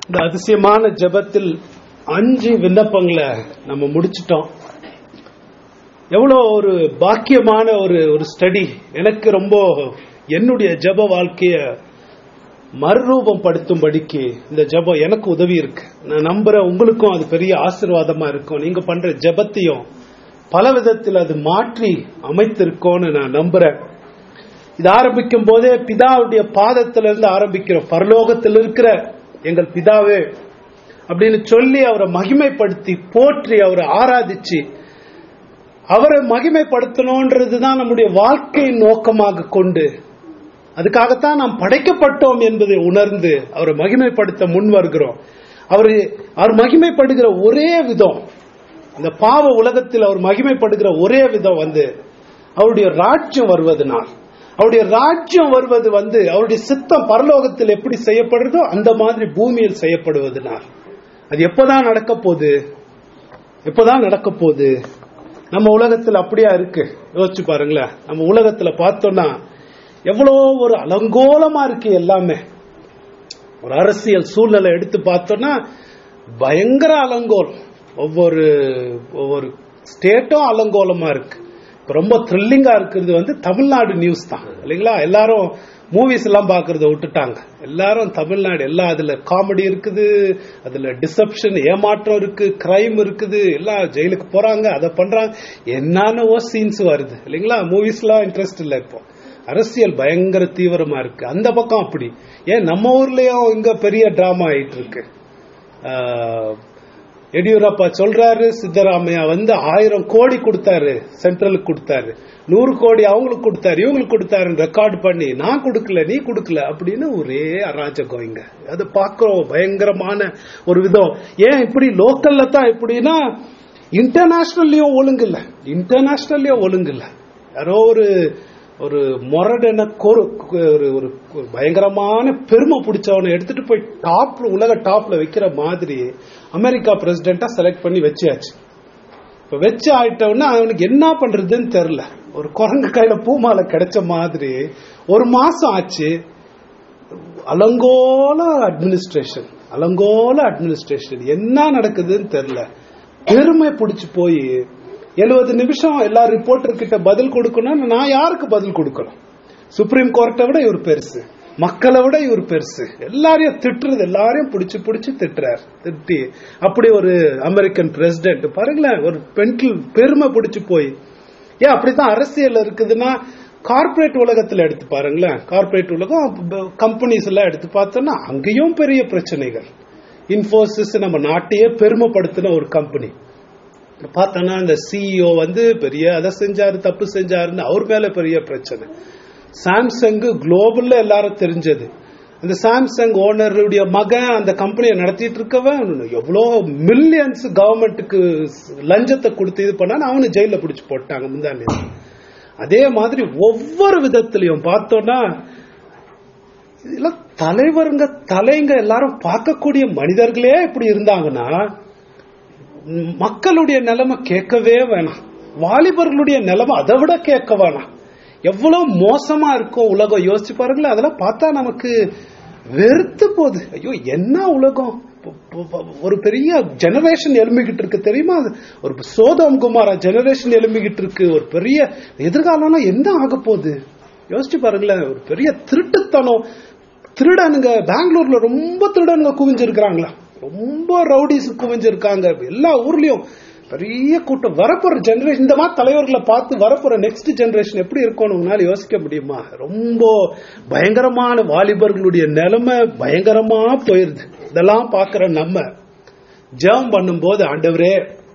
இந்த அதிசயமான ஜெபத்தில் அஞ்சு விண்ணப்பங்களை நம்ம முடிச்சிட்டோம் எவ்வளோ ஒரு பாக்கியமான ஒரு ஒரு ஸ்டடி எனக்கு ரொம்ப என்னுடைய ஜெப வாழ்க்கைய மறுரூபம் படுத்தும்படிக்கு இந்த ஜெபம் எனக்கு உதவி இருக்கு நான் நம்புறேன் உங்களுக்கும் அது பெரிய ஆசீர்வாதமா இருக்கும் நீங்க பண்ற ஜெபத்தையும் பல விதத்தில் அது மாற்றி அமைத்திருக்கோன்னு நான் நம்புறேன் இது ஆரம்பிக்கும் போதே பிதாவுடைய பாதத்திலிருந்து ஆரம்பிக்கிறோம் பரலோகத்தில் இருக்கிற எங்கள் பிதாவே அப்படின்னு சொல்லி அவரை மகிமைப்படுத்தி போற்றி அவரை ஆராதிச்சு அவரை மகிமைப்படுத்தணும்ன்றது தான் நம்முடைய வாழ்க்கையின் நோக்கமாக கொண்டு அதுக்காகத்தான் நாம் படைக்கப்பட்டோம் என்பதை உணர்ந்து அவரை மகிமைப்படுத்த முன் வருகிறோம் அவர் அவர் மகிமைப்படுகிற ஒரே விதம் இந்த பாவ உலகத்தில் அவர் மகிமைப்படுகிற ஒரே விதம் வந்து அவருடைய ராஜ்யம் வருவதனால் அவருடைய ராஜ்யம் வருவது வந்து அவருடைய சித்தம் பரலோகத்தில் எப்படி செய்யப்படுறதோ அந்த மாதிரி பூமியில் செய்யப்படுவதனால் அது எப்பதான் நடக்க போகுது எப்பதான் நடக்க போகுது நம்ம உலகத்தில் அப்படியா இருக்கு யோசிச்சு பாருங்களேன் நம்ம உலகத்துல பார்த்தோம்னா எவ்வளோ ஒரு அலங்கோலமா இருக்கு எல்லாமே ஒரு அரசியல் சூழ்நிலை எடுத்து பார்த்தோம்னா பயங்கர அலங்கோலம் ஒவ்வொரு ஒவ்வொரு ஸ்டேட்டும் அலங்கோலமா இருக்கு இப்ப ரொம்ப த்ரில்லிங்கா இருக்கிறது வந்து தமிழ்நாடு நியூஸ் தான் இல்லைங்களா எல்லாரும் மூவிஸ் எல்லாம் பாக்குறத விட்டுட்டாங்க எல்லாரும் தமிழ்நாடு எல்லா அதுல காமெடி இருக்குது அதுல டிசப்ஷன் ஏமாற்றம் இருக்கு கிரைம் இருக்குது எல்லாம் ஜெயிலுக்கு போறாங்க அதை பண்றாங்க என்னென்னவோ சீன்ஸ் வருது இல்லைங்களா மூவிஸ்லாம் இன்ட்ரெஸ்ட் இல்லை இப்போ அரசியல் பயங்கர தீவிரமா இருக்கு அந்த பக்கம் அப்படி ஏன் நம்ம ஊர்லயும் இங்க பெரிய டிராமா ஆயிட்டு இருக்கு எடியூரப்பா சொல்றாரு சித்தராமையா வந்து ஆயிரம் கோடி கொடுத்தாரு சென்ட்ரலுக்கு கொடுத்தாரு நூறு கோடி அவங்களுக்கு கொடுத்தாரு இவங்களுக்கு கொடுத்தாரு ரெக்கார்டு பண்ணி நான் கொடுக்கல நீ கொடுக்கல அப்படின்னு ஒரே அராஜகம் இங்க அது பார்க்கிறோம் பயங்கரமான ஒரு விதம் ஏன் இப்படி லோக்கல்ல தான் எப்படின்னா இன்டர்நேஷனல்லயும் ஒழுங்கு இல்ல இன்டர்நேஷனல்லயும் ஒழுங்கு இல்ல யாரோ ஒரு ஒரு மொரடன ஒரு ஒரு பயங்கரமான பெருமை பிடிச்சவனை எடுத்துட்டு போய் டாப்ல உலக டாப்ல வைக்கிற மாதிரி அமெரிக்கா பிரசிடென்டா செலக்ட் பண்ணி வச்சியாச்சு இப்ப வச்சு ஆயிட்டோம்னா அவனுக்கு என்ன பண்றதுன்னு தெரியல ஒரு குரங்கு கையில பூமாலை கிடைச்ச மாதிரி ஒரு மாசம் ஆச்சு அலங்கோல அட்மினிஸ்ட்ரேஷன் அலங்கோல அட்மினிஸ்ட்ரேஷன் என்ன நடக்குதுன்னு தெரியல பெருமை பிடிச்சு போய் எழுபது நிமிஷம் எல்லா ரிப்போர்ட்டர் கிட்ட பதில் கொடுக்கணும் நான் யாருக்கு பதில் கொடுக்கணும் சுப்ரீம் கோர்ட்டை விட இவர் பெருசு மக்களை விட இவர் பெருசு எல்லாரையும் திட்டுறது எல்லாரையும் பிடிச்சு பிடிச்சு திட்டுறாரு திட்டி அப்படி ஒரு அமெரிக்கன் பிரசிடென்ட் பாருங்களேன் ஒரு பெண்கள் பெருமை பிடிச்சு போய் ஏன் அப்படித்தான் அரசியல் இருக்குதுன்னா கார்பரேட் உலகத்துல எடுத்து பாருங்களேன் கார்பரேட் உலகம் கம்பெனிஸ் எல்லாம் எடுத்து பார்த்தோம்னா அங்கேயும் பெரிய பிரச்சனைகள் இன்ஃபோசிஸ் நம்ம நாட்டையே பெருமைப்படுத்தின ஒரு கம்பெனி பார்த்தோன்னா அந்த சிஇஓ வந்து பெரிய அதை செஞ்சாரு தப்பு செஞ்சாருன்னு அவர் மேல பெரிய பிரச்சனை சாம்சங் குளோபல்ல எல்லாரும் தெரிஞ்சது அந்த சாம்சங் ஓனருடைய மகன் அந்த கம்பெனியை நடத்திட்டு இருக்கவன் எவ்வளோ மில்லியன்ஸ் கவர்மெண்ட்டுக்கு லஞ்சத்தை கொடுத்து இது பண்ணா அவனு ஜெயில பிடிச்சு போட்டாங்க முந்தாண்டி அதே மாதிரி ஒவ்வொரு விதத்திலையும் பார்த்தோம்னா இதெல்லாம் தலைவருங்க தலைங்க எல்லாரும் பார்க்கக்கூடிய மனிதர்களே இப்படி இருந்தாங்கன்னா மக்களுடைய நிலைமை கேட்கவே வேணாம் வாலிபர்களுடைய நிலைமை அதை விட கேட்க வேணாம் எவ்வளவு மோசமா இருக்கும் உலகம் யோசிச்சு பாருங்களேன் அதெல்லாம் பார்த்தா நமக்கு வெறுத்து போகுது ஐயோ என்ன உலகம் ஒரு பெரிய ஜெனரேஷன் எழும்பிக்கிட்டு இருக்கு தெரியுமா ஒரு சோதம் குமாரா ஜெனரேஷன் எழும்பிக்கிட்டு இருக்கு ஒரு பெரிய எதிர்காலம்னா என்ன ஆக போகுது யோசிச்சு பாருங்களேன் ஒரு பெரிய திருட்டுத்தனம் திருடனுங்க பெங்களூர்ல ரொம்ப திருடனுங்க குவிஞ்சிருக்கிறாங்களா ரொம்ப ரவுடிஸ் குவிஞ்சிருக்காங்க எல்லா ஊர்லயும் பெரிய கூட்டம் வரப்போற ஜெனரேஷன் இந்த மாதிரி தலைவர்களை பார்த்து வரப்போற நெக்ஸ்ட் ஜெனரேஷன் எப்படி இருக்கும்னு உங்களால யோசிக்க முடியுமா ரொம்ப பயங்கரமான வாலிபர்களுடைய நிலைமை பயங்கரமா போயிருது இதெல்லாம் பாக்குற நம்ம ஜெபம் பண்ணும்போது ஆண்டவரே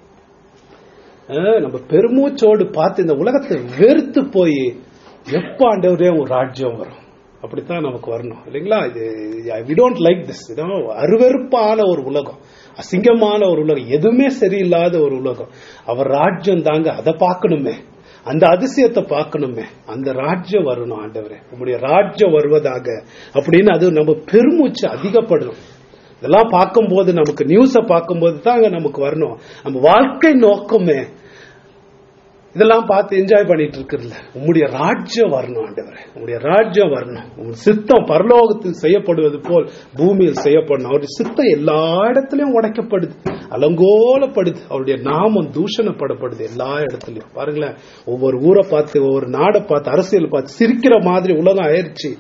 நம்ம பெருமூச்சோடு பார்த்து இந்த உலகத்தை வெறுத்து போய் எப்ப ஆண்டவரே ஒரு ராஜ்யம் வரும் அப்படித்தான் நமக்கு வரணும் இல்லைங்களா இது வி டோன்ட் லைக் திஸ் அருவெறுப்பான ஒரு உலகம் அசிங்கமான ஒரு உலகம் எதுவுமே சரியில்லாத ஒரு உலகம் அவர் ராஜ்யம் தாங்க அதை பார்க்கணுமே அந்த அதிசயத்தை பார்க்கணுமே அந்த ராஜ்யம் வரணும் ஆண்டவரே நம்முடைய ராஜ்யம் வருவதாக அப்படின்னு அது நம்ம பெருமூச்சு அதிகப்படணும் இதெல்லாம் பார்க்கும்போது நமக்கு நியூஸை பார்க்கும்போது தாங்க நமக்கு வரணும் நம்ம வாழ்க்கை நோக்கமே இதெல்லாம் பார்த்து என்ஜாய் பண்ணிட்டு இருக்கிறதுல உம்முடைய ராஜ்யம் வரணும் ஆண்டவரே உம்முடைய ராஜ்யம் வரணும் உம் சித்தம் பரலோகத்தில் செய்யப்படுவது போல் பூமியில் செய்யப்படணும் அவருடைய சித்தம் எல்லா இடத்துலயும் உடைக்கப்படுது அலங்கோலப்படுது அவருடைய நாமம் தூஷணப்படப்படுது எல்லா இடத்துலயும் பாருங்களேன் ஒவ்வொரு ஊரை பார்த்து ஒவ்வொரு நாடை பார்த்து அரசியல் பார்த்து சிரிக்கிற மாதிரி உலகம் ஆயிடுச்சு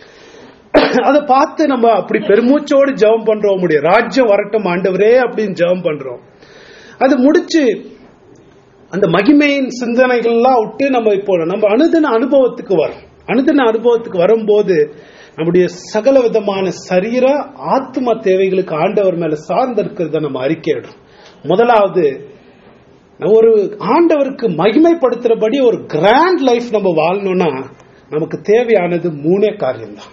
அதை பார்த்து நம்ம அப்படி பெருமூச்சோடு ஜெபம் பண்றோம் உம்முடைய ராஜ்யம் வரட்டும் ஆண்டவரே அப்படின்னு ஜெபம் பண்றோம் அது முடிச்சு அந்த மகிமையின் சிந்தனைகள்லாம் விட்டு நம்ம இப்போ நம்ம அனுதின அனுபவத்துக்கு வரோம் அனுதின அனுபவத்துக்கு வரும்போது நம்முடைய சகல விதமான சரீர ஆத்ம தேவைகளுக்கு ஆண்டவர் மேல சார்ந்து இருக்கிறத நம்ம அறிக்கையிடுறோம் முதலாவது ஒரு ஆண்டவருக்கு மகிமைப்படுத்துறபடி ஒரு கிராண்ட் லைஃப் நம்ம வாழணும்னா நமக்கு தேவையானது மூணே காரியம்தான்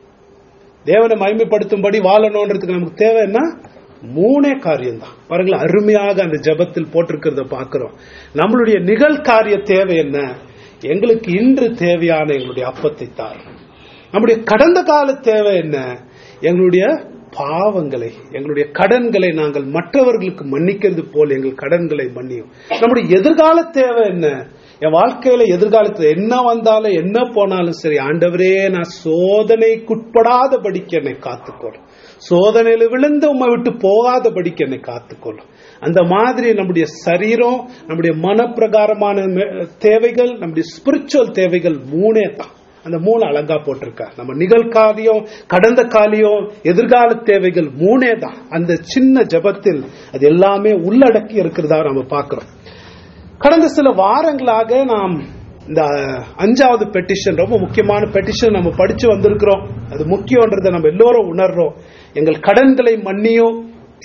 தேவனை மகிமைப்படுத்தும்படி வாழணுன்றதுக்கு நமக்கு தேவை என்ன மூணே காரியம் தான் பாருங்களேன் அருமையாக அந்த ஜபத்தில் போட்டிருக்கிறத பார்க்கிறோம் நம்மளுடைய நிகழ்காரிய தேவை என்ன எங்களுக்கு இன்று தேவையான எங்களுடைய அப்பத்தை தாரும் நம்முடைய கடந்த கால தேவை என்ன எங்களுடைய பாவங்களை எங்களுடைய கடன்களை நாங்கள் மற்றவர்களுக்கு மன்னிக்கிறது போல் எங்கள் கடன்களை மன்னியும் நம்முடைய எதிர்கால தேவை என்ன என் வாழ்க்கையில எதிர்காலத்துல என்ன வந்தாலும் என்ன போனாலும் சரி ஆண்டவரே நான் சோதனைக்குட்படாதபடிக்கு என்னை காத்துக்கொள்ளும் சோதனையில விழுந்து உண்மை விட்டு போகாதபடிக்கு என்னை காத்துக்கொள்ளும் அந்த மாதிரி நம்முடைய சரீரம் நம்முடைய மனப்பிரகாரமான தேவைகள் நம்முடைய ஸ்பிரிச்சுவல் தேவைகள் மூணே தான் அந்த மூணு அழகா போட்டிருக்கா நம்ம நிகழ்காலியம் கடந்த காலியம் எதிர்கால தேவைகள் மூணே தான் அந்த சின்ன ஜபத்தில் அது எல்லாமே உள்ளடக்கி இருக்கிறதா நம்ம பார்க்கிறோம் கடந்த சில வாரங்களாக நாம் இந்த அஞ்சாவது பெட்டிஷன் ரொம்ப முக்கியமான பெட்டிஷன் நம்ம படிச்சு வந்திருக்கிறோம் அது முக்கியன்றதை நம்ம எல்லோரும் உணர்றோம் எங்கள் கடன்களை மன்னியும்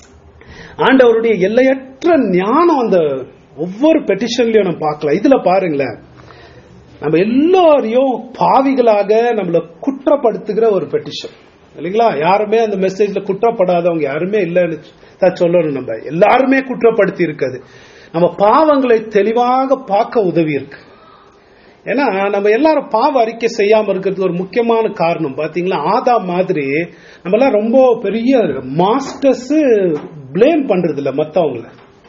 ஆண்டவருடைய எல்லையற்ற ஞானம் அந்த ஒவ்வொரு பெட்டிஷன்லயும் நம்ம பார்க்கலாம் இதுல பாருங்களேன் நம்ம எல்லாரையும் பாவிகளாக நம்மளை குற்றப்படுத்துகிற ஒரு பெட்டிஷன் இல்லைங்களா யாருமே அந்த மெசேஜ்ல குற்றப்படாதவங்க யாருமே இல்லைன்னு தான் சொல்லணும் நம்ம எல்லாருமே குற்றப்படுத்தி இருக்காது நம்ம பாவங்களை தெளிவாக பார்க்க உதவி இருக்கு ஏன்னா நம்ம எல்லாரும் பாவ அறிக்கை செய்யாம இருக்கிறது ஒரு முக்கியமான காரணம் பாத்தீங்களா ஆதா மாதிரி நம்ம எல்லாம் ரொம்ப பெரிய மாஸ்டர்ஸ் பிளேம் பண்றது இல்ல மத்தவங்கள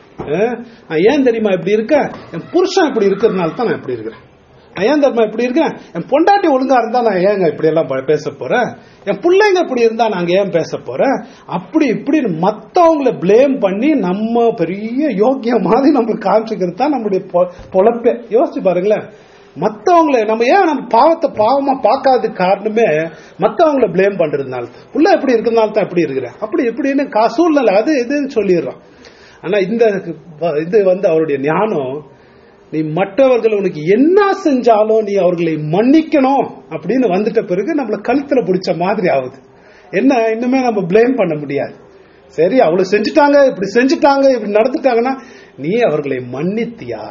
நான் ஏன் தெரியுமா இப்படி இருக்க என் புருஷன் இப்படி இருக்கிறதுனால தான் நான் இப்படி இருக்கிறேன் நான் ஏன் தெரியுமா இப்படி இருக்கேன் என் பொண்டாட்டி ஒழுங்கா இருந்தா நான் ஏங்க இப்படி எல்லாம் பேச போறேன் என் பிள்ளைங்க இப்படி இருந்தா நாங்க ஏன் பேச போறேன் அப்படி இப்படின்னு மத்தவங்களை பிளேம் பண்ணி நம்ம பெரிய யோக்கிய மாதிரி நம்மளுக்கு காமிச்சுக்கிறது தான் நம்மளுடைய பொழப்பே யோசிச்சு பாருங்களேன் மத்தவங்களை நம்ம ஏன் நம்ம பாவத்தை பாவமா பார்க்காத காரணமே மத்தவங்கள பிளேம் பண்றதுனால உள்ள எப்படி இருக்கிறதுனால தான் எப்படி இருக்கிறேன் அப்படி எப்படின்னு சூழ்நிலை அது இதுன்னு சொல்லிடுறோம் ஆனா இந்த இது வந்து அவருடைய ஞானம் நீ மற்றவர்கள் உனக்கு என்ன செஞ்சாலும் நீ அவர்களை மன்னிக்கணும் அப்படின்னு வந்துட்ட பிறகு நம்மள கழுத்துல பிடிச்ச மாதிரி ஆகுது என்ன இன்னுமே நம்ம பிளேம் பண்ண முடியாது சரி அவ்வளவு செஞ்சுட்டாங்க இப்படி செஞ்சுட்டாங்க இப்படி நடந்துட்டாங்கன்னா நீ அவர்களை மன்னித்தியா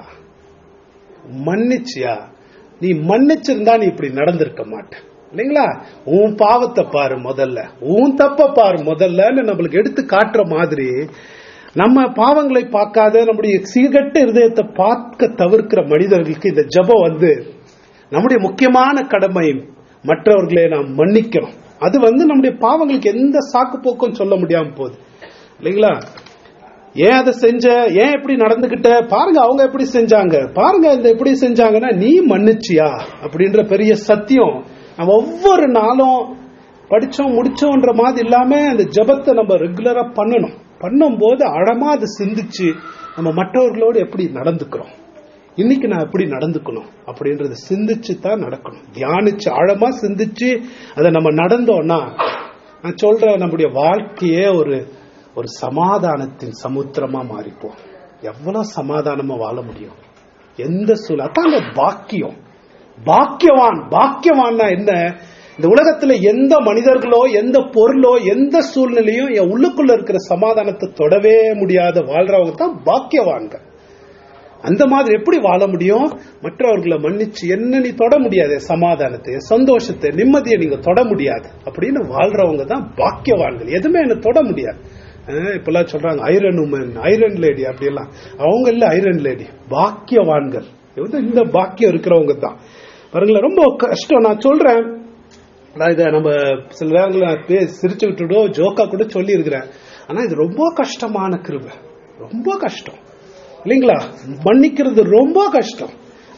மன்னிச்சியா நீ மன்னிச்சிருந்தா நீ இப்படி நடந்திருக்க மாட்ட இல்லைங்களா உன் பாவத்தை பாரு முதல்ல உன் தப்ப பாரு முதல்லன்னு நம்மளுக்கு எடுத்து காட்டுற மாதிரி நம்ம பாவங்களை பார்க்காத நம்முடைய சீர்கட்ட இருதயத்தை பார்க்க தவிர்க்கிற மனிதர்களுக்கு இந்த ஜபம் வந்து நம்முடைய முக்கியமான கடமை மற்றவர்களை நாம் மன்னிக்கிறோம் அது வந்து நம்முடைய பாவங்களுக்கு எந்த சாக்கு போக்கும் சொல்ல முடியாம போகுது இல்லைங்களா ஏன் அதை செஞ்ச ஏன் எப்படி நடந்துகிட்ட பாருங்க அவங்க எப்படி செஞ்சாங்க பாருங்க இந்த எப்படி செஞ்சாங்கன்னா நீ மன்னிச்சியா அப்படின்ற பெரிய சத்தியம் நம்ம ஒவ்வொரு நாளும் படிச்சோம் முடிச்சோன்ற மாதிரி இல்லாம அந்த ஜபத்தை நம்ம ரெகுலரா பண்ணணும் பண்ணும்போது அழமா அதை சிந்திச்சு நம்ம மற்றவர்களோடு எப்படி நடந்துக்கிறோம் இன்னைக்கு நான் எப்படி நடந்துக்கணும் அப்படின்றத சிந்திச்சு தான் நடக்கணும் தியானிச்சு ஆழமா சிந்திச்சு அதை நம்ம நடந்தோம்னா நான் சொல்றேன் நம்முடைய வாழ்க்கையே ஒரு ஒரு சமாதானத்தின் சமுத்திரமா மாறிப்போம் எவ்வளவு சமாதானமா வாழ முடியும் எந்த சூழல் அதாங்க பாக்கியம் பாக்கியவான் பாக்கியவான்னா என்ன இந்த உலகத்துல எந்த மனிதர்களோ எந்த பொருளோ எந்த சூழ்நிலையும் என் உள்ளுக்குள்ள இருக்கிற சமாதானத்தை தொடவே முடியாத வாழ்றவங்க தான் பாக்கியவான்கள் அந்த மாதிரி எப்படி வாழ முடியும் மற்றவர்களை மன்னிச்சு என்ன நீ தொட முடியாது சமாதானத்தை சந்தோஷத்தை நிம்மதியை நீங்க தொட முடியாது அப்படின்னு வாழ்றவங்க தான் பாக்கியவான்கள் எதுவுமே என்ன தொட முடியாது இப்பெல்லாம் சொல்றாங்க ஐரன் உமன் ஐரன் லேடி அப்படியெல்லாம் அவங்க இல்ல ஐரன் லேடி பாக்கியவான்கள் இந்த பாக்கியம் இருக்கிறவங்க தான் பாருங்களேன் ரொம்ப கஷ்டம் நான் சொல்றேன் நான் இதை நம்ம சில நேரங்களில் சிரிச்சு விட்டுடோ ஜோக்கா கூட சொல்லி இருக்கிறேன் ஆனா இது ரொம்ப கஷ்டமான கிருபை ரொம்ப கஷ்டம் இல்லைங்களா மன்னிக்கிறது ரொம்ப கஷ்டம்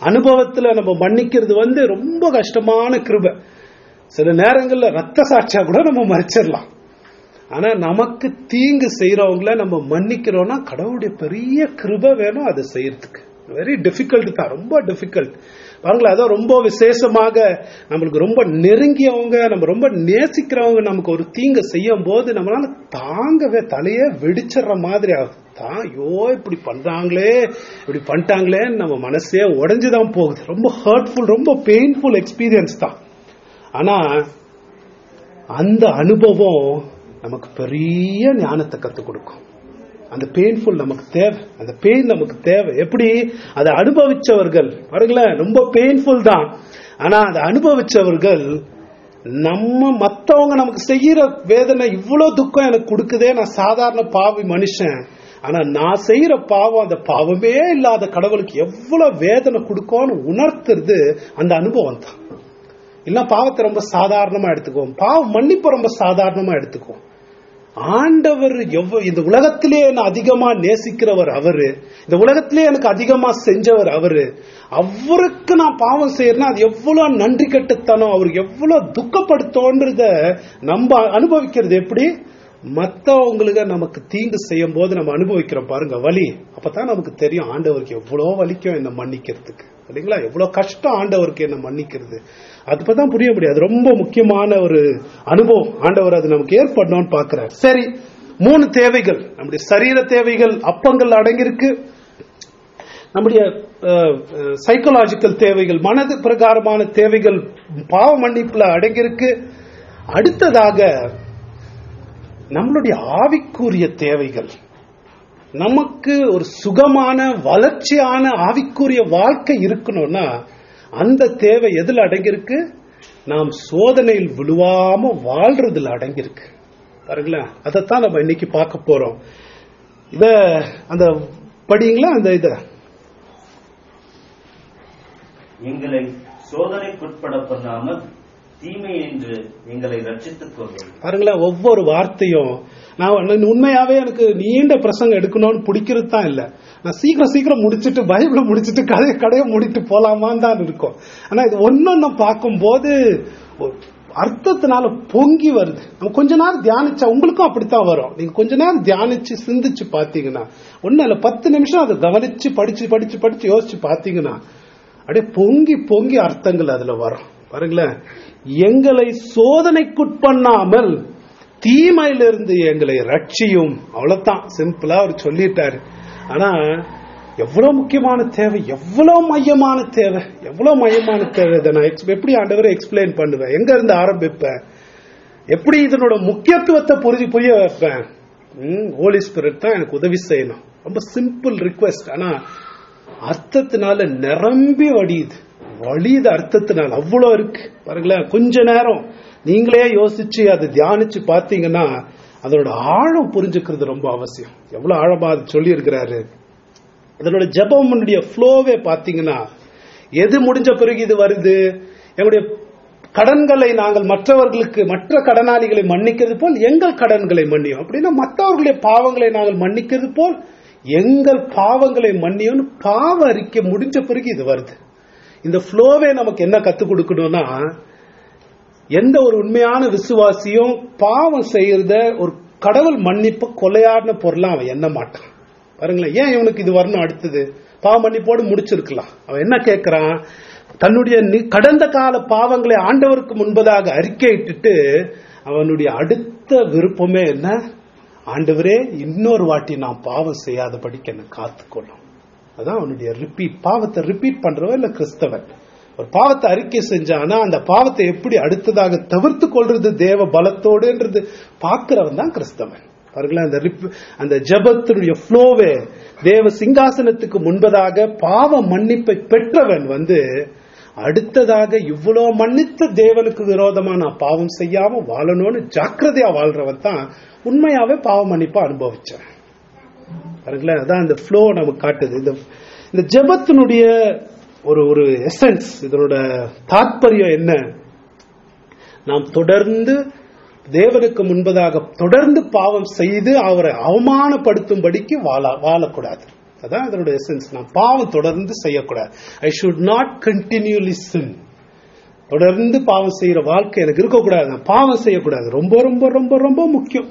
அனுபவத்துல நம்ம மன்னிக்கிறது வந்து ரொம்ப கஷ்டமான கிருபை சில நேரங்கள்ல ரத்த சாட்சியா கூட நம்ம மறைச்சிடலாம் ஆனா நமக்கு தீங்கு செய்யறவங்கள நம்ம மன்னிக்கிறோம்னா கடவுளுடைய பெரிய கிருபை வேணும் அதை செய்யறதுக்கு வெரி டிஃபிகல்ட் தான் ரொம்ப டிஃபிகல்ட் பாருங்களேன் அதான் ரொம்ப விசேஷமாக நம்மளுக்கு ரொம்ப நெருங்கியவங்க நம்ம ரொம்ப நேசிக்கிறவங்க நமக்கு ஒரு தீங்கு செய்யும் போது நம்மளால தாங்கவே தலையே வெடிச்சிடுற மாதிரி ஆகுது தான் ஐயோ இப்படி பண்றாங்களே இப்படி பண்ணிட்டாங்களே நம்ம மனசே உடைஞ்சுதான் போகுது ரொம்ப ஹர்ட்ஃபுல் ரொம்ப பெயின்ஃபுல் எக்ஸ்பீரியன்ஸ் தான் ஆனா அந்த அனுபவம் நமக்கு பெரிய ஞானத்தை கத்துக் கொடுக்கும் அந்த பெயின்ஃபுல் நமக்கு தேவை அந்த பெயின் நமக்கு தேவை எப்படி அதை அனுபவிச்சவர்கள் பாருங்களேன் ரொம்ப பெயின்ஃபுல் தான் ஆனா அதை அனுபவிச்சவர்கள் நம்ம மத்தவங்க நமக்கு செய்யற வேதனை இவ்வளவு துக்கம் எனக்கு கொடுக்குதே நான் சாதாரண பாவி மனுஷன் ஆனா நான் செய்யற பாவம் அந்த பாவமே இல்லாத கடவுளுக்கு எவ்வளவு வேதனை கொடுக்கும்னு உணர்த்துறது அந்த அனுபவம் தான் இல்ல பாவத்தை ரொம்ப சாதாரணமா எடுத்துக்குவோம் பாவம் மன்னிப்பை ரொம்ப சாதாரணமா எடுத்துக்குவோம் ஆண்டவர் எவ்வ இந்த உலகத்திலே என்ன அதிகமா நேசிக்கிறவர் அவரு இந்த உலகத்திலே எனக்கு அதிகமா செஞ்சவர் அவரு அவருக்கு நான் பாவம் செய்யறேன்னா அது எவ்வளவு நன்றி கட்டுத்தனம் அவர் எவ்வளவு துக்கப்படுத்தோன்றத நம்ம அனுபவிக்கிறது எப்படி மத்தவங்களுக்கு நமக்கு தீங்கு செய்யும் போது நம்ம அனுபவிக்கிறோம் பாருங்க வலி அப்பதான் நமக்கு தெரியும் ஆண்டவருக்கு எவ்வளவு வலிக்கும் என்ன மன்னிக்கிறதுக்கு இல்லைங்களா எவ்வளவு கஷ்டம் ஆண்டவருக்கு என்ன மன்னிக்கிறது அது தான் புரிய முடியாது ரொம்ப முக்கியமான ஒரு அனுபவம் ஆண்டவர் அது நமக்கு ஏற்படணும்னு பாக்குறாரு சரி மூணு தேவைகள் நம்முடைய சரீர தேவைகள் அப்பங்கள் அடங்கியிருக்கு நம்முடைய சைக்கலாஜிக்கல் தேவைகள் மனது பிரகாரமான தேவைகள் பாவ மன்னிப்புல அடங்கியிருக்கு அடுத்ததாக நம்மளுடைய ஆவிக்குரிய தேவைகள் நமக்கு ஒரு சுகமான வளர்ச்சியான ஆவிக்குரிய வாழ்க்கை இருக்கணும்னா அந்த தேவை எதுல அடங்கியிருக்கு நாம் சோதனையில் விழுவாம வாழ்றதுல அடங்கியிருக்கு பாருங்களேன் அதைத்தான் நம்ம இன்னைக்கு பார்க்க போறோம் இத அந்த படிங்களா அந்த இத எங்களை சோதனைக்குட்பட பண்ணாமல் தீமை என்று எங்களை ரட்சித்துக் கொள்ளும் பாருங்களேன் ஒவ்வொரு வார்த்தையும் நான் உண்மையாவே எனக்கு நீண்ட பிரசங்கம் எடுக்கணும்னு பிடிக்கிறது தான் இல்ல நான் சீக்கிரம் சீக்கிரம் முடிச்சிட்டு பைபிளை முடிச்சிட்டு கதையை கடையை முடிட்டு போலாமான்னு தான் இருக்கும் ஆனா இது ஒன்னொன்னு பார்க்கும்போது அர்த்தத்தினால பொங்கி வருது நம்ம கொஞ்ச நேரம் தியானிச்சா உங்களுக்கும் அப்படித்தான் வரும் நீங்க கொஞ்ச நேரம் தியானிச்சு சிந்திச்சு பாத்தீங்கன்னா ஒன்னும் இல்ல பத்து நிமிஷம் அதை கவனிச்சு படிச்சு படிச்சு படிச்சு யோசிச்சு பாத்தீங்கன்னா அப்படியே பொங்கி பொங்கி அர்த்தங்கள் அதுல வரும் பாருங்களேன் எங்களை சோதனைக்குட்பண்ணாமல் தீமையிலிருந்து எங்களை ரட்சியும் அவ்வளவுதான் சிம்பிளா அவர் சொல்லிட்டாரு ஆனா எவ்வளவு முக்கியமான தேவை எவ்வளவு மையமான தேவை எவ்வளவு மையமான தேவை இதை நான் எப்படி ஆண்டவரை எக்ஸ்பிளைன் பண்ணுவேன் எங்க இருந்து ஆரம்பிப்பேன் எப்படி இதனோட முக்கியத்துவத்தை புரிஞ்சு புரிய வைப்பேன் ஹோலி ஸ்பிரிட் தான் எனக்கு உதவி செய்யணும் ரொம்ப சிம்பிள் ரிக்வெஸ்ட் ஆனா அர்த்தத்தினால நிரம்பி வடியுது வழியுது அர்த்தத்தினால அவ்வளோ இருக்கு பாருங்களேன் கொஞ்ச நேரம் நீங்களே யோசிச்சு அதை தியானிச்சு பார்த்தீங்கன்னா அதனோட ஆழம் புரிஞ்சுக்கிறது ரொம்ப அவசியம் எவ்வளவு ஆழமா அது சொல்லி இருக்கிறாரு இதனோட ஜபமுடைய ஃப்ளோவே பாத்தீங்கன்னா எது முடிஞ்ச பிறகு இது வருது எங்களுடைய கடன்களை நாங்கள் மற்றவர்களுக்கு மற்ற கடனாளிகளை மன்னிக்கிறது போல் எங்கள் கடன்களை மன்னியும் அப்படின்னா மற்றவர்களுடைய பாவங்களை நாங்கள் மன்னிக்கிறது போல் எங்கள் பாவங்களை மன்னியும்னு பாவ அறிக்கை முடிஞ்ச பிறகு இது வருது இந்த ஃப்ளோவே நமக்கு என்ன கத்துக் கொடுக்கணும்னா எந்த ஒரு உண்மையான விசுவாசியும் பாவம் செய்யறத ஒரு கடவுள் மன்னிப்பு கொலையாடின பொருளா அவன் எண்ண மாட்டான் பாருங்களேன் ஏன் இவனுக்கு இது வரணும் அடுத்தது பாவ மன்னிப்போடு முடிச்சிருக்கலாம் அவன் என்ன கேட்கிறான் தன்னுடைய கடந்த கால பாவங்களை ஆண்டவருக்கு முன்பதாக அறிக்கையிட்டுட்டு அவனுடைய அடுத்த விருப்பமே என்ன ஆண்டவரே இன்னொரு வாட்டி நான் பாவம் செய்யாதபடிக்கு என்ன காத்துக்கொள்ளும் அதான் அவனுடைய ரிப்பீட் பாவத்தை ரிப்பீட் பண்றவன் இல்ல கிறிஸ்தவன் ஒரு பாவத்தை அறிக்கை செஞ்சானா அந்த பாவத்தை எப்படி அடுத்ததாக தவிர்த்து கொள்றது தேவ பலத்தோடுன்றது பாக்குறவன் தான் கிறிஸ்தவன் பாருங்களேன் அந்த அந்த ஜபத்தினுடைய ஃப்ளோவே தேவ சிங்காசனத்துக்கு முன்பதாக பாவ மன்னிப்பை பெற்றவன் வந்து அடுத்ததாக இவ்வளவு மன்னித்த தேவனுக்கு விரோதமா நான் பாவம் செய்யாம வாழணும்னு ஜாக்கிரதையா வாழ்றவன் தான் உண்மையாவே பாவ மன்னிப்பை அனுபவிச்சவன் பாருங்களேன் அதான் அந்த ஃப்ளோ நமக்கு காட்டுது இந்த இந்த ஜபத்தினுடைய ஒரு ஒரு எசன்ஸ் இதனோட தாற்பயம் என்ன நாம் தொடர்ந்து தேவனுக்கு முன்பதாக தொடர்ந்து பாவம் செய்து அவரை அவமானப்படுத்தும்படிக்கு வாழ வாழக்கூடாது அதான் அதனோட எசன்ஸ் நான் பாவம் தொடர்ந்து செய்யக்கூடாது I should not continually sin தொடர்ந்து பாவம் செய்யற வாழ்க்கை எனக்கு இருக்கக்கூடாது நான் பாவம் செய்யக்கூடாது ரொம்ப ரொம்ப ரொம்ப ரொம்ப முக்கியம்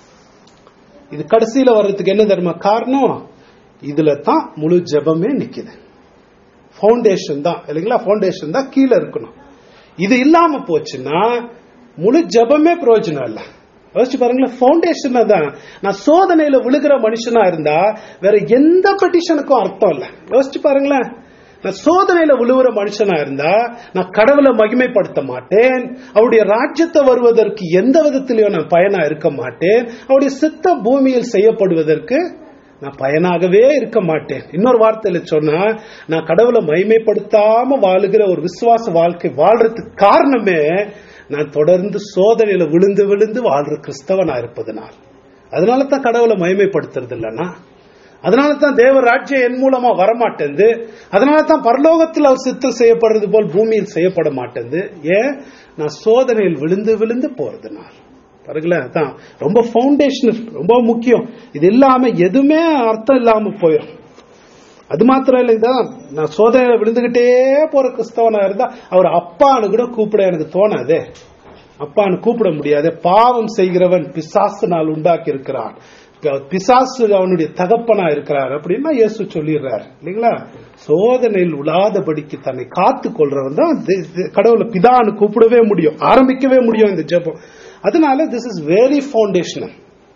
இது கடைசியில வர்றதுக்கு என்ன தெரியுமா காரணம் இதுல தான் முழு ஜெபமே நிக்குது ஃபவுண்டேஷன் தான் இல்லைங்களா ஃபவுண்டேஷன் தான் கீழே இருக்கணும் இது இல்லாம போச்சுன்னா முழு ஜெபமே பிரயோஜனம் இல்லை யோசிச்சு பாருங்களேன் ஃபவுண்டேஷன் தான் நான் சோதனையில விழுகிற மனுஷனா இருந்தா வேற எந்த பெட்டிஷனுக்கும் அர்த்தம் இல்லை யோசிச்சு பாருங்களேன் நான் சோதனையில விழுவுற மனுஷனா இருந்தா நான் கடவுளை மகிமைப்படுத்த மாட்டேன் அவருடைய ராஜ்யத்தை வருவதற்கு எந்த விதத்திலையும் நான் பயனா இருக்க மாட்டேன் அவருடைய சித்த பூமியில் செய்யப்படுவதற்கு நான் பயனாகவே இருக்க மாட்டேன் இன்னொரு வார்த்தையில சொன்னா நான் கடவுளை மகிமைப்படுத்தாம வாழுகிற ஒரு விசுவாச வாழ்க்கை வாழ்றதுக்கு காரணமே நான் தொடர்ந்து சோதனையில விழுந்து விழுந்து வாழ்ற கிறிஸ்தவனா இருப்பதனால் அதனால தான் கடவுளை மகிமைப்படுத்துறது இல்லைன்னா அதனால தான் தேவ ராஜ்யம் என் மூலமா வரமாட்டேங்குது அதனால தான் பரலோகத்தில் அவர் சித்தம் செய்யப்படுறது போல் பூமியில் செய்யப்பட மாட்டேங்குது ஏன் நான் சோதனையில் விழுந்து விழுந்து போறதுனால் பாருங்களேன் அதான் ரொம்ப ஃபவுண்டேஷன் ரொம்ப முக்கியம் இது இல்லாம எதுவுமே அர்த்தம் இல்லாம போயிடும் அது மாத்திரம் இல்லை இதான் நான் சோதனையில விழுந்துகிட்டே போற கிறிஸ்தவனா இருந்தா அவர் அப்பான்னு கூட கூப்பிட எனக்கு தோணாதே அப்பான்னு கூப்பிட முடியாது பாவம் செய்கிறவன் பிசாசு நாள் உண்டாக்கி இருக்கிறான் பிசாசு அவனுடைய தகப்பனா இருக்கிறார் அப்படின்னா இயேசு சொல்லிடுறாரு இல்லைங்களா சோதனையில் உலாதபடிக்கு தன்னை காத்து கொள்றவன் தான் தி- தி- கடவுளை பிதான்னு கூப்பிடவே முடியும் ஆரம்பிக்கவே முடியும் இந்த ஜெபம் அதனால திஸ் இஸ் வெரி ஃபவுண்டேஷனல்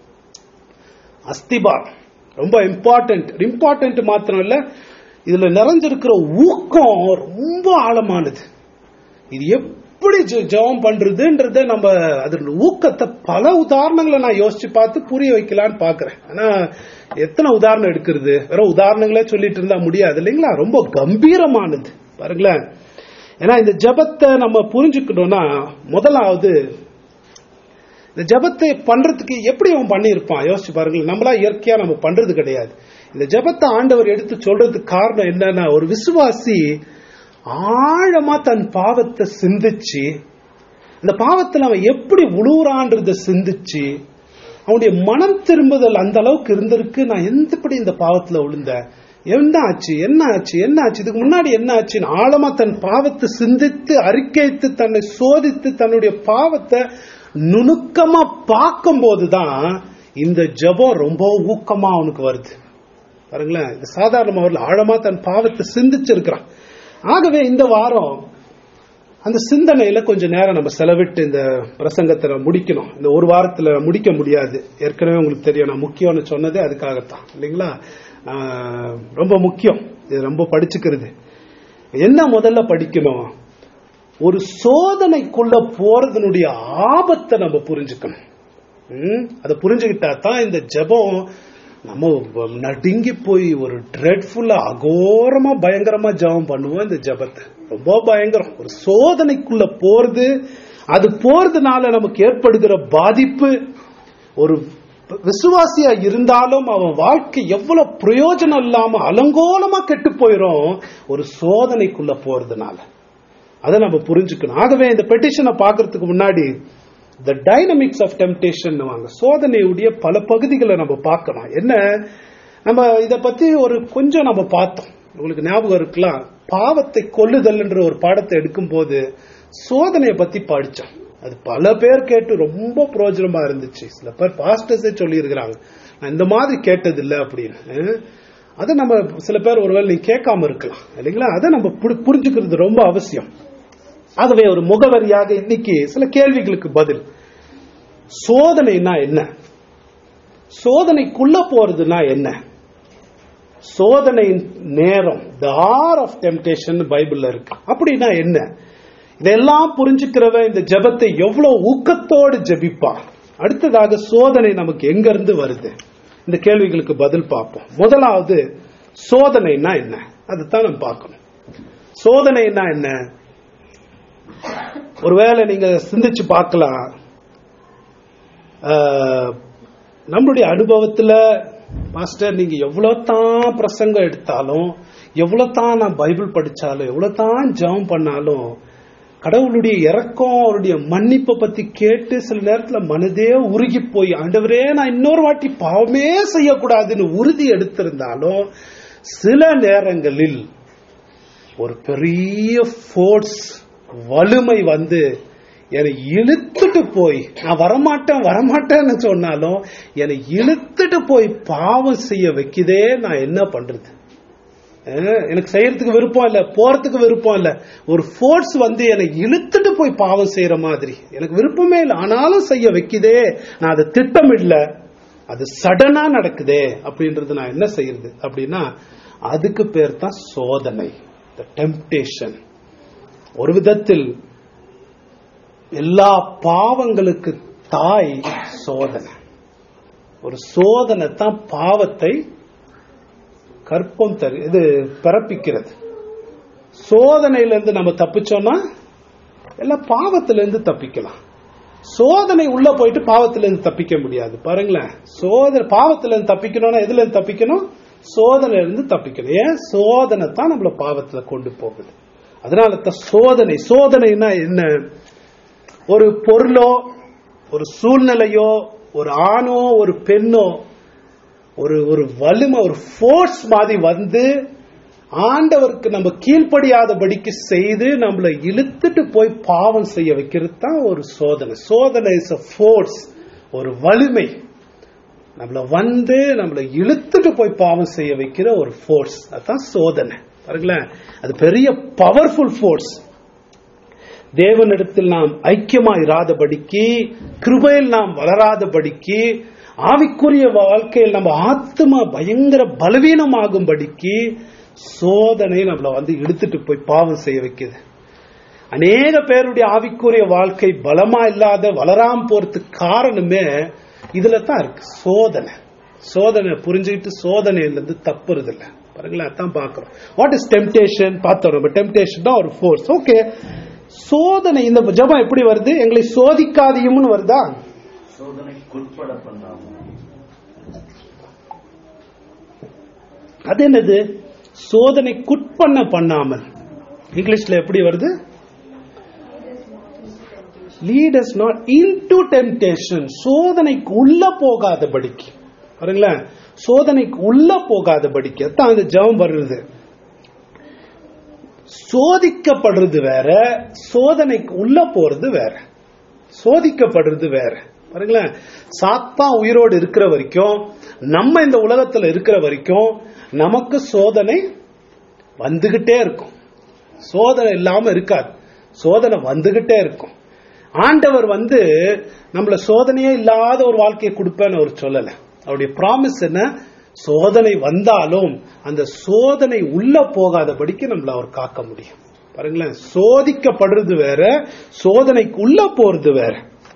அஸ்திபார் ரொம்ப இம்பார்ட்டன்ட் இம்பார்ட்டன்ட் மாத்திரம் இல்ல இதுல நிறைஞ்சிருக்கிற ஊக்கம் ரொம்ப ஆழமானது இது எப்படி ஜெ- ஜெபம் பண்றதுன்றத நம்ம அதோட ஊக்கத்தை பல உதாரணங்களை நான் யோசிச்சு பார்த்து புரிய வைக்கலான்னு பாக்குறேன் ஆனா எத்தனை உதாரணம் எடுக்கிறது வெறும் உதாரணங்களே சொல்லிட்டு இருந்தா முடியாது இல்லைங்களா ரொம்ப கம்பீரமானது பாருங்களேன் ஏன்னா இந்த ஜெபத்தை நம்ம புரிஞ்சுக்கணும்னா முதலாவது இந்த ஜெபத்தை பண்றதுக்கு எப்படி அவன் பண்ணியிருப்பான் யோசிச்சு பாருங்க நம்மளா இயற்கையா நம்ம பண்றது கிடையாது இந்த ஜெபத்தை ஆண்டவர் எடுத்து சொல்றதுக்கு காரணம் என்னன்னா ஒரு விசுவாசி ஆழமா தன் பாவத்தை சிந்திச்சு இந்த பாவத்துல அவன் எப்படி உழுவுறான்றத சிந்திச்சு அவனுடைய மனம் திரும்புதல் அந்த அளவுக்கு இருந்திருக்கு நான் எந்தபடி இந்த பாவத்துல விழுந்தேன் என்ன ஆச்சு என்ன ஆச்சு என்ன ஆச்சு இதுக்கு முன்னாடி என்ன ஆச்சுன்னு ஆழமா தன் பாவத்தை சிந்தித்து அறிக்கைத்து தன்னை சோதித்து தன்னுடைய பாவத்தை நுணுக்கமா பார்க்கும் போதுதான் இந்த ஜெபம் ரொம்ப ஊக்கமா அவனுக்கு வருது பாருங்களேன் இது சாதாரண அவர்கள் ஆழமா தன் பாவத்தை சிந்திச்சிருக்கிறான் ஆகவே இந்த வாரம் அந்த சிந்தனையில கொஞ்ச நேரம் நம்ம செலவிட்டு இந்த பிரசங்கத்தை நம்ம முடிக்கணும் இந்த ஒரு வாரத்துல முடிக்க முடியாது ஏற்கனவே உங்களுக்கு தெரியும் நான் முக்கியம்னு சொன்னதே அதுக்காகத்தான் இல்லைங்களா ஆஹ், ரொம்ப முக்கியம் இது ரொம்ப படிச்சுக்கிறது என்ன முதல்ல படிக்கணும் ஒரு சோதனைக்குள்ள போறதனுடைய ஆபத்தை நம்ம புரிஞ்சுக்கணும் ம், அதை புரிஞ்சுக்கிட்டா தான் இந்த ஜெபம் நம்ம நடுங்கி போய் ஒரு ட்ரெட்ஃபுல்லா அகோரமா பயங்கரமா ஜெபம் பண்ணுவோம் இந்த ஜெபத்தை ரொம்ப பயங்கரம் ஒரு சோதனைக்குள்ள போறது அது போறதுனால நமக்கு ஏற்படுகிற பாதிப்பு ஒரு விசுவாசியா இருந்தாலும் அவன் வாழ்க்கை எவ்வளவு பிரயோஜனம் இல்லாம அலங்கோலமா கெட்டு போயிரும் ஒரு சோதனைக்குள்ள போறதுனால அதை நம்ம புரிஞ்சுக்கணும் ஆகவே இந்த பெட்டிஷனை பார்க்கறதுக்கு முன்னாடி த டைனமிக்ஸ் ஆஃப் டெம்டேஷன் வாங்க சோதனையுடைய பல பகுதிகளை நம்ம பார்க்கணும் என்ன நம்ம இத பத்தி ஒரு கொஞ்சம் நம்ம பார்த்தோம் உங்களுக்கு ஞாபகம் இருக்கலாம் பாவத்தை கொல்லுதல்ன்ற ஒரு பாடத்தை எடுக்கும் போது சோதனையை பத்தி படிச்சோம் அது பல பேர் கேட்டு ரொம்ப பிரயோஜனமா இருந்துச்சு சில பேர் பாஸ்டர்ஸே சொல்லி இருக்கிறாங்க நான் இந்த மாதிரி கேட்டது இல்லை அப்படின்னு அஹ், அதை நம்ம சில பேர் ஒருவேளை நீங்க கேட்காம இருக்கலாம் இல்லைங்களா அதை நம்ம புரி- புரிஞ்சுக்கிறது ரொம்ப அவசியம் ஆகவே ஒரு முகவரியாக இன்னைக்கு சில கேள்விகளுக்கு பதில் சோதனைனா என்ன சோதனைக்குள்ள போறதுனா என்ன சோதனையின் நேரம் த ஆர் ஆஃப் டெம்டேஷன் பைபிள்ல இருக்கு அப்படின்னா என்ன இதெல்லாம் புரிஞ்சுக்கிறவன் இந்த ஜெபத்தை எவ்வளவு ஊக்கத்தோடு ஜெபிப்பான் அடுத்ததாக சோதனை நமக்கு எங்க இருந்து வருது இந்த கேள்விகளுக்கு பதில் பார்ப்போம் முதலாவது சோதனைனா என்ன அதுதான் நம்ம பார்க்கணும் சோதனைனா என்ன ஒருவேளை நீங்க சிந்திச்சு பார்க்கலாம் ஆஹ், நம்மளுடைய அனுபவத்துல மாஸ்டர் நீங்க எவ்வளவு தான் பிரசங்கம் எடுத்தாலும் எவ்வளவு தான் நான் பைபிள் படிச்சாலும் எவ்வளவு தான் ஜெபம் பண்ணாலும் கடவுளுடைய இறக்கம் அவருடைய மன்னிப்பை பத்தி கேட்டு சில நேரத்துல மனதே உருகி போய் ஆண்டவரே நான் இன்னொரு வாட்டி பாவமே செய்யக்கூடாதுன்னு உறுதி எடுத்திருந்தாலும் சில நேரங்களில் ஒரு பெரிய ஃபோர்ஸ் வலிமை வந்து என்னை இழுத்துட்டு போய் நான் வரமாட்டேன் வரமாட்டேன்னு சொன்னாலும் என்னை இழுத்துட்டு போய் பாவம் செய்ய வைக்குதே நான் என்ன பண்றது அஹ், எனக்கு செய்யறதுக்கு விருப்பம் இல்ல போறதுக்கு விருப்பம் இல்ல ஒரு ஃபோர்ஸ் வந்து என்னை இழுத்துட்டு போய் பாவம் செய்யற மாதிரி எனக்கு விருப்பமே இல்லை ஆனாலும் செய்ய வைக்குதே நான் அதை திட்டமிடல அது சடனா நடக்குதே அப்படின்றது நான் என்ன செய்யறது அப்படின்னா அதுக்கு பேர் தான் சோதனை டெம்டேஷன் ஒரு விதத்தில் எல்லா பாவங்களுக்கு தாய் சோதனை ஒரு சோதனை தான் பாவத்தை கற்பம் தரு இது பிறப்பிக்கிறது சோதனையிலிருந்து நம்ம தப்பிச்சோம்னா எல்லாம் பாவத்திலிருந்து தப்பிக்கலாம் சோதனை உள்ள போயிட்டு பாவத்திலிருந்து தப்பிக்க முடியாது பாருங்களேன் சோதனை பாவத்திலிருந்து தப்பிக்கணும்னா எதுல இருந்து தப்பிக்கணும் சோதனையில இருந்து தப்பிக்கணும் ஏன் சோதனை தான் நம்மள பாவத்துல கொண்டு போகுது அதனால தான் சோதனை சோதனைனா என்ன ஒரு பொருளோ ஒரு சூழ்நிலையோ ஒரு ஆணோ ஒரு பெண்ணோ ஒரு ஒரு வலிமை ஒரு ஃபோர்ஸ் மாதிரி வந்து ஆண்டவருக்கு நம்ம கீழ்ப்படியாதபடிக்கு செய்து நம்மளை இழுத்துட்டு போய் பாவம் செய்ய வைக்கிறது தான் ஒரு சோதனை சோதனை இஸ் அ ஃபோர்ஸ் ஒரு வலிமை நம்மள வந்து நம்மளை இழுத்துட்டு போய் பாவம் செய்ய வைக்கிற ஒரு ஃபோர்ஸ் அதுதான் சோதனை பாருங்களேன் அது பெரிய பவர்ஃபுல் ஃபோர்ஸ் தேவனிடத்தில் நாம் ஐக்கியமா இராதபடிக்கு கிருபையில் நாம் வளராதபடிக்கு ஆவிக்குரிய வாழ்க்கையில் நம்ம ஆத்மா பயங்கர பலவீனமாகும்படிக்கு சோதனை நம்மளை வந்து இழுத்துட்டு போய் பாவம் செய்ய வைக்குது அநேக பேருடைய ஆவிக்குரிய வாழ்க்கை பலமா இல்லாத வளராம போறதுக்கு காரணமே இதுல தான் இருக்கு சோதனை சோதனை புரிஞ்சுக்கிட்டு சோதனையில இருந்து தப்புறது இல்ல பாருங்களேன் அதான் பாக்குறோம் வாட் இஸ் டெம்டேஷன் பார்த்தோம் நம்ம டெம்டேஷன் தான் ஒரு ஃபோர்ஸ் ஓகே சோதனை இந்த ஜபம் எப்படி வருது எங்களை சோதிக்காதியும்னு வருதா சோதனைக்குட்பட பண்ணாமல் அது என்னது சோதனைக்குட்பண்ண பண்ணாமல் இங்கிலீஷ்ல எப்படி வருது lead us not into temptation சோதனைக்கு உள்ள போகாதபடிக்கு பாருங்களேன் சோதனைக்கு உள்ள போகாதபடிக்கு தான் அந்த ஜெபம் வருது சோதிக்கப்படுறது வேற சோதனைக்கு உள்ள போறது வேற சோதிக்கப்படுறது வேற பாருங்களேன் சாத்தா உயிரோடு இருக்கிற வரைக்கும் நம்ம இந்த உலகத்துல இருக்கிற வரைக்கும் நமக்கு சோதனை வந்துகிட்டே இருக்கும் சோதனை இல்லாம இருக்காது சோதனை வந்துகிட்டே இருக்கும் ஆண்டவர் வந்து நம்மள சோதனையே இல்லாத ஒரு வாழ்க்கையை கொடுப்பேன்னு அவர் சொல்லல அவருடைய ப்ராமிஸ் என்ன சோதனை வந்தாலும் அந்த சோதனை உள்ள போகாதபடிக்கு நம்மள அவர் காக்க முடியும் பாருங்களேன் சோதிக்கப்படுறது வேற சோதனைக்கு உள்ள போறது வேற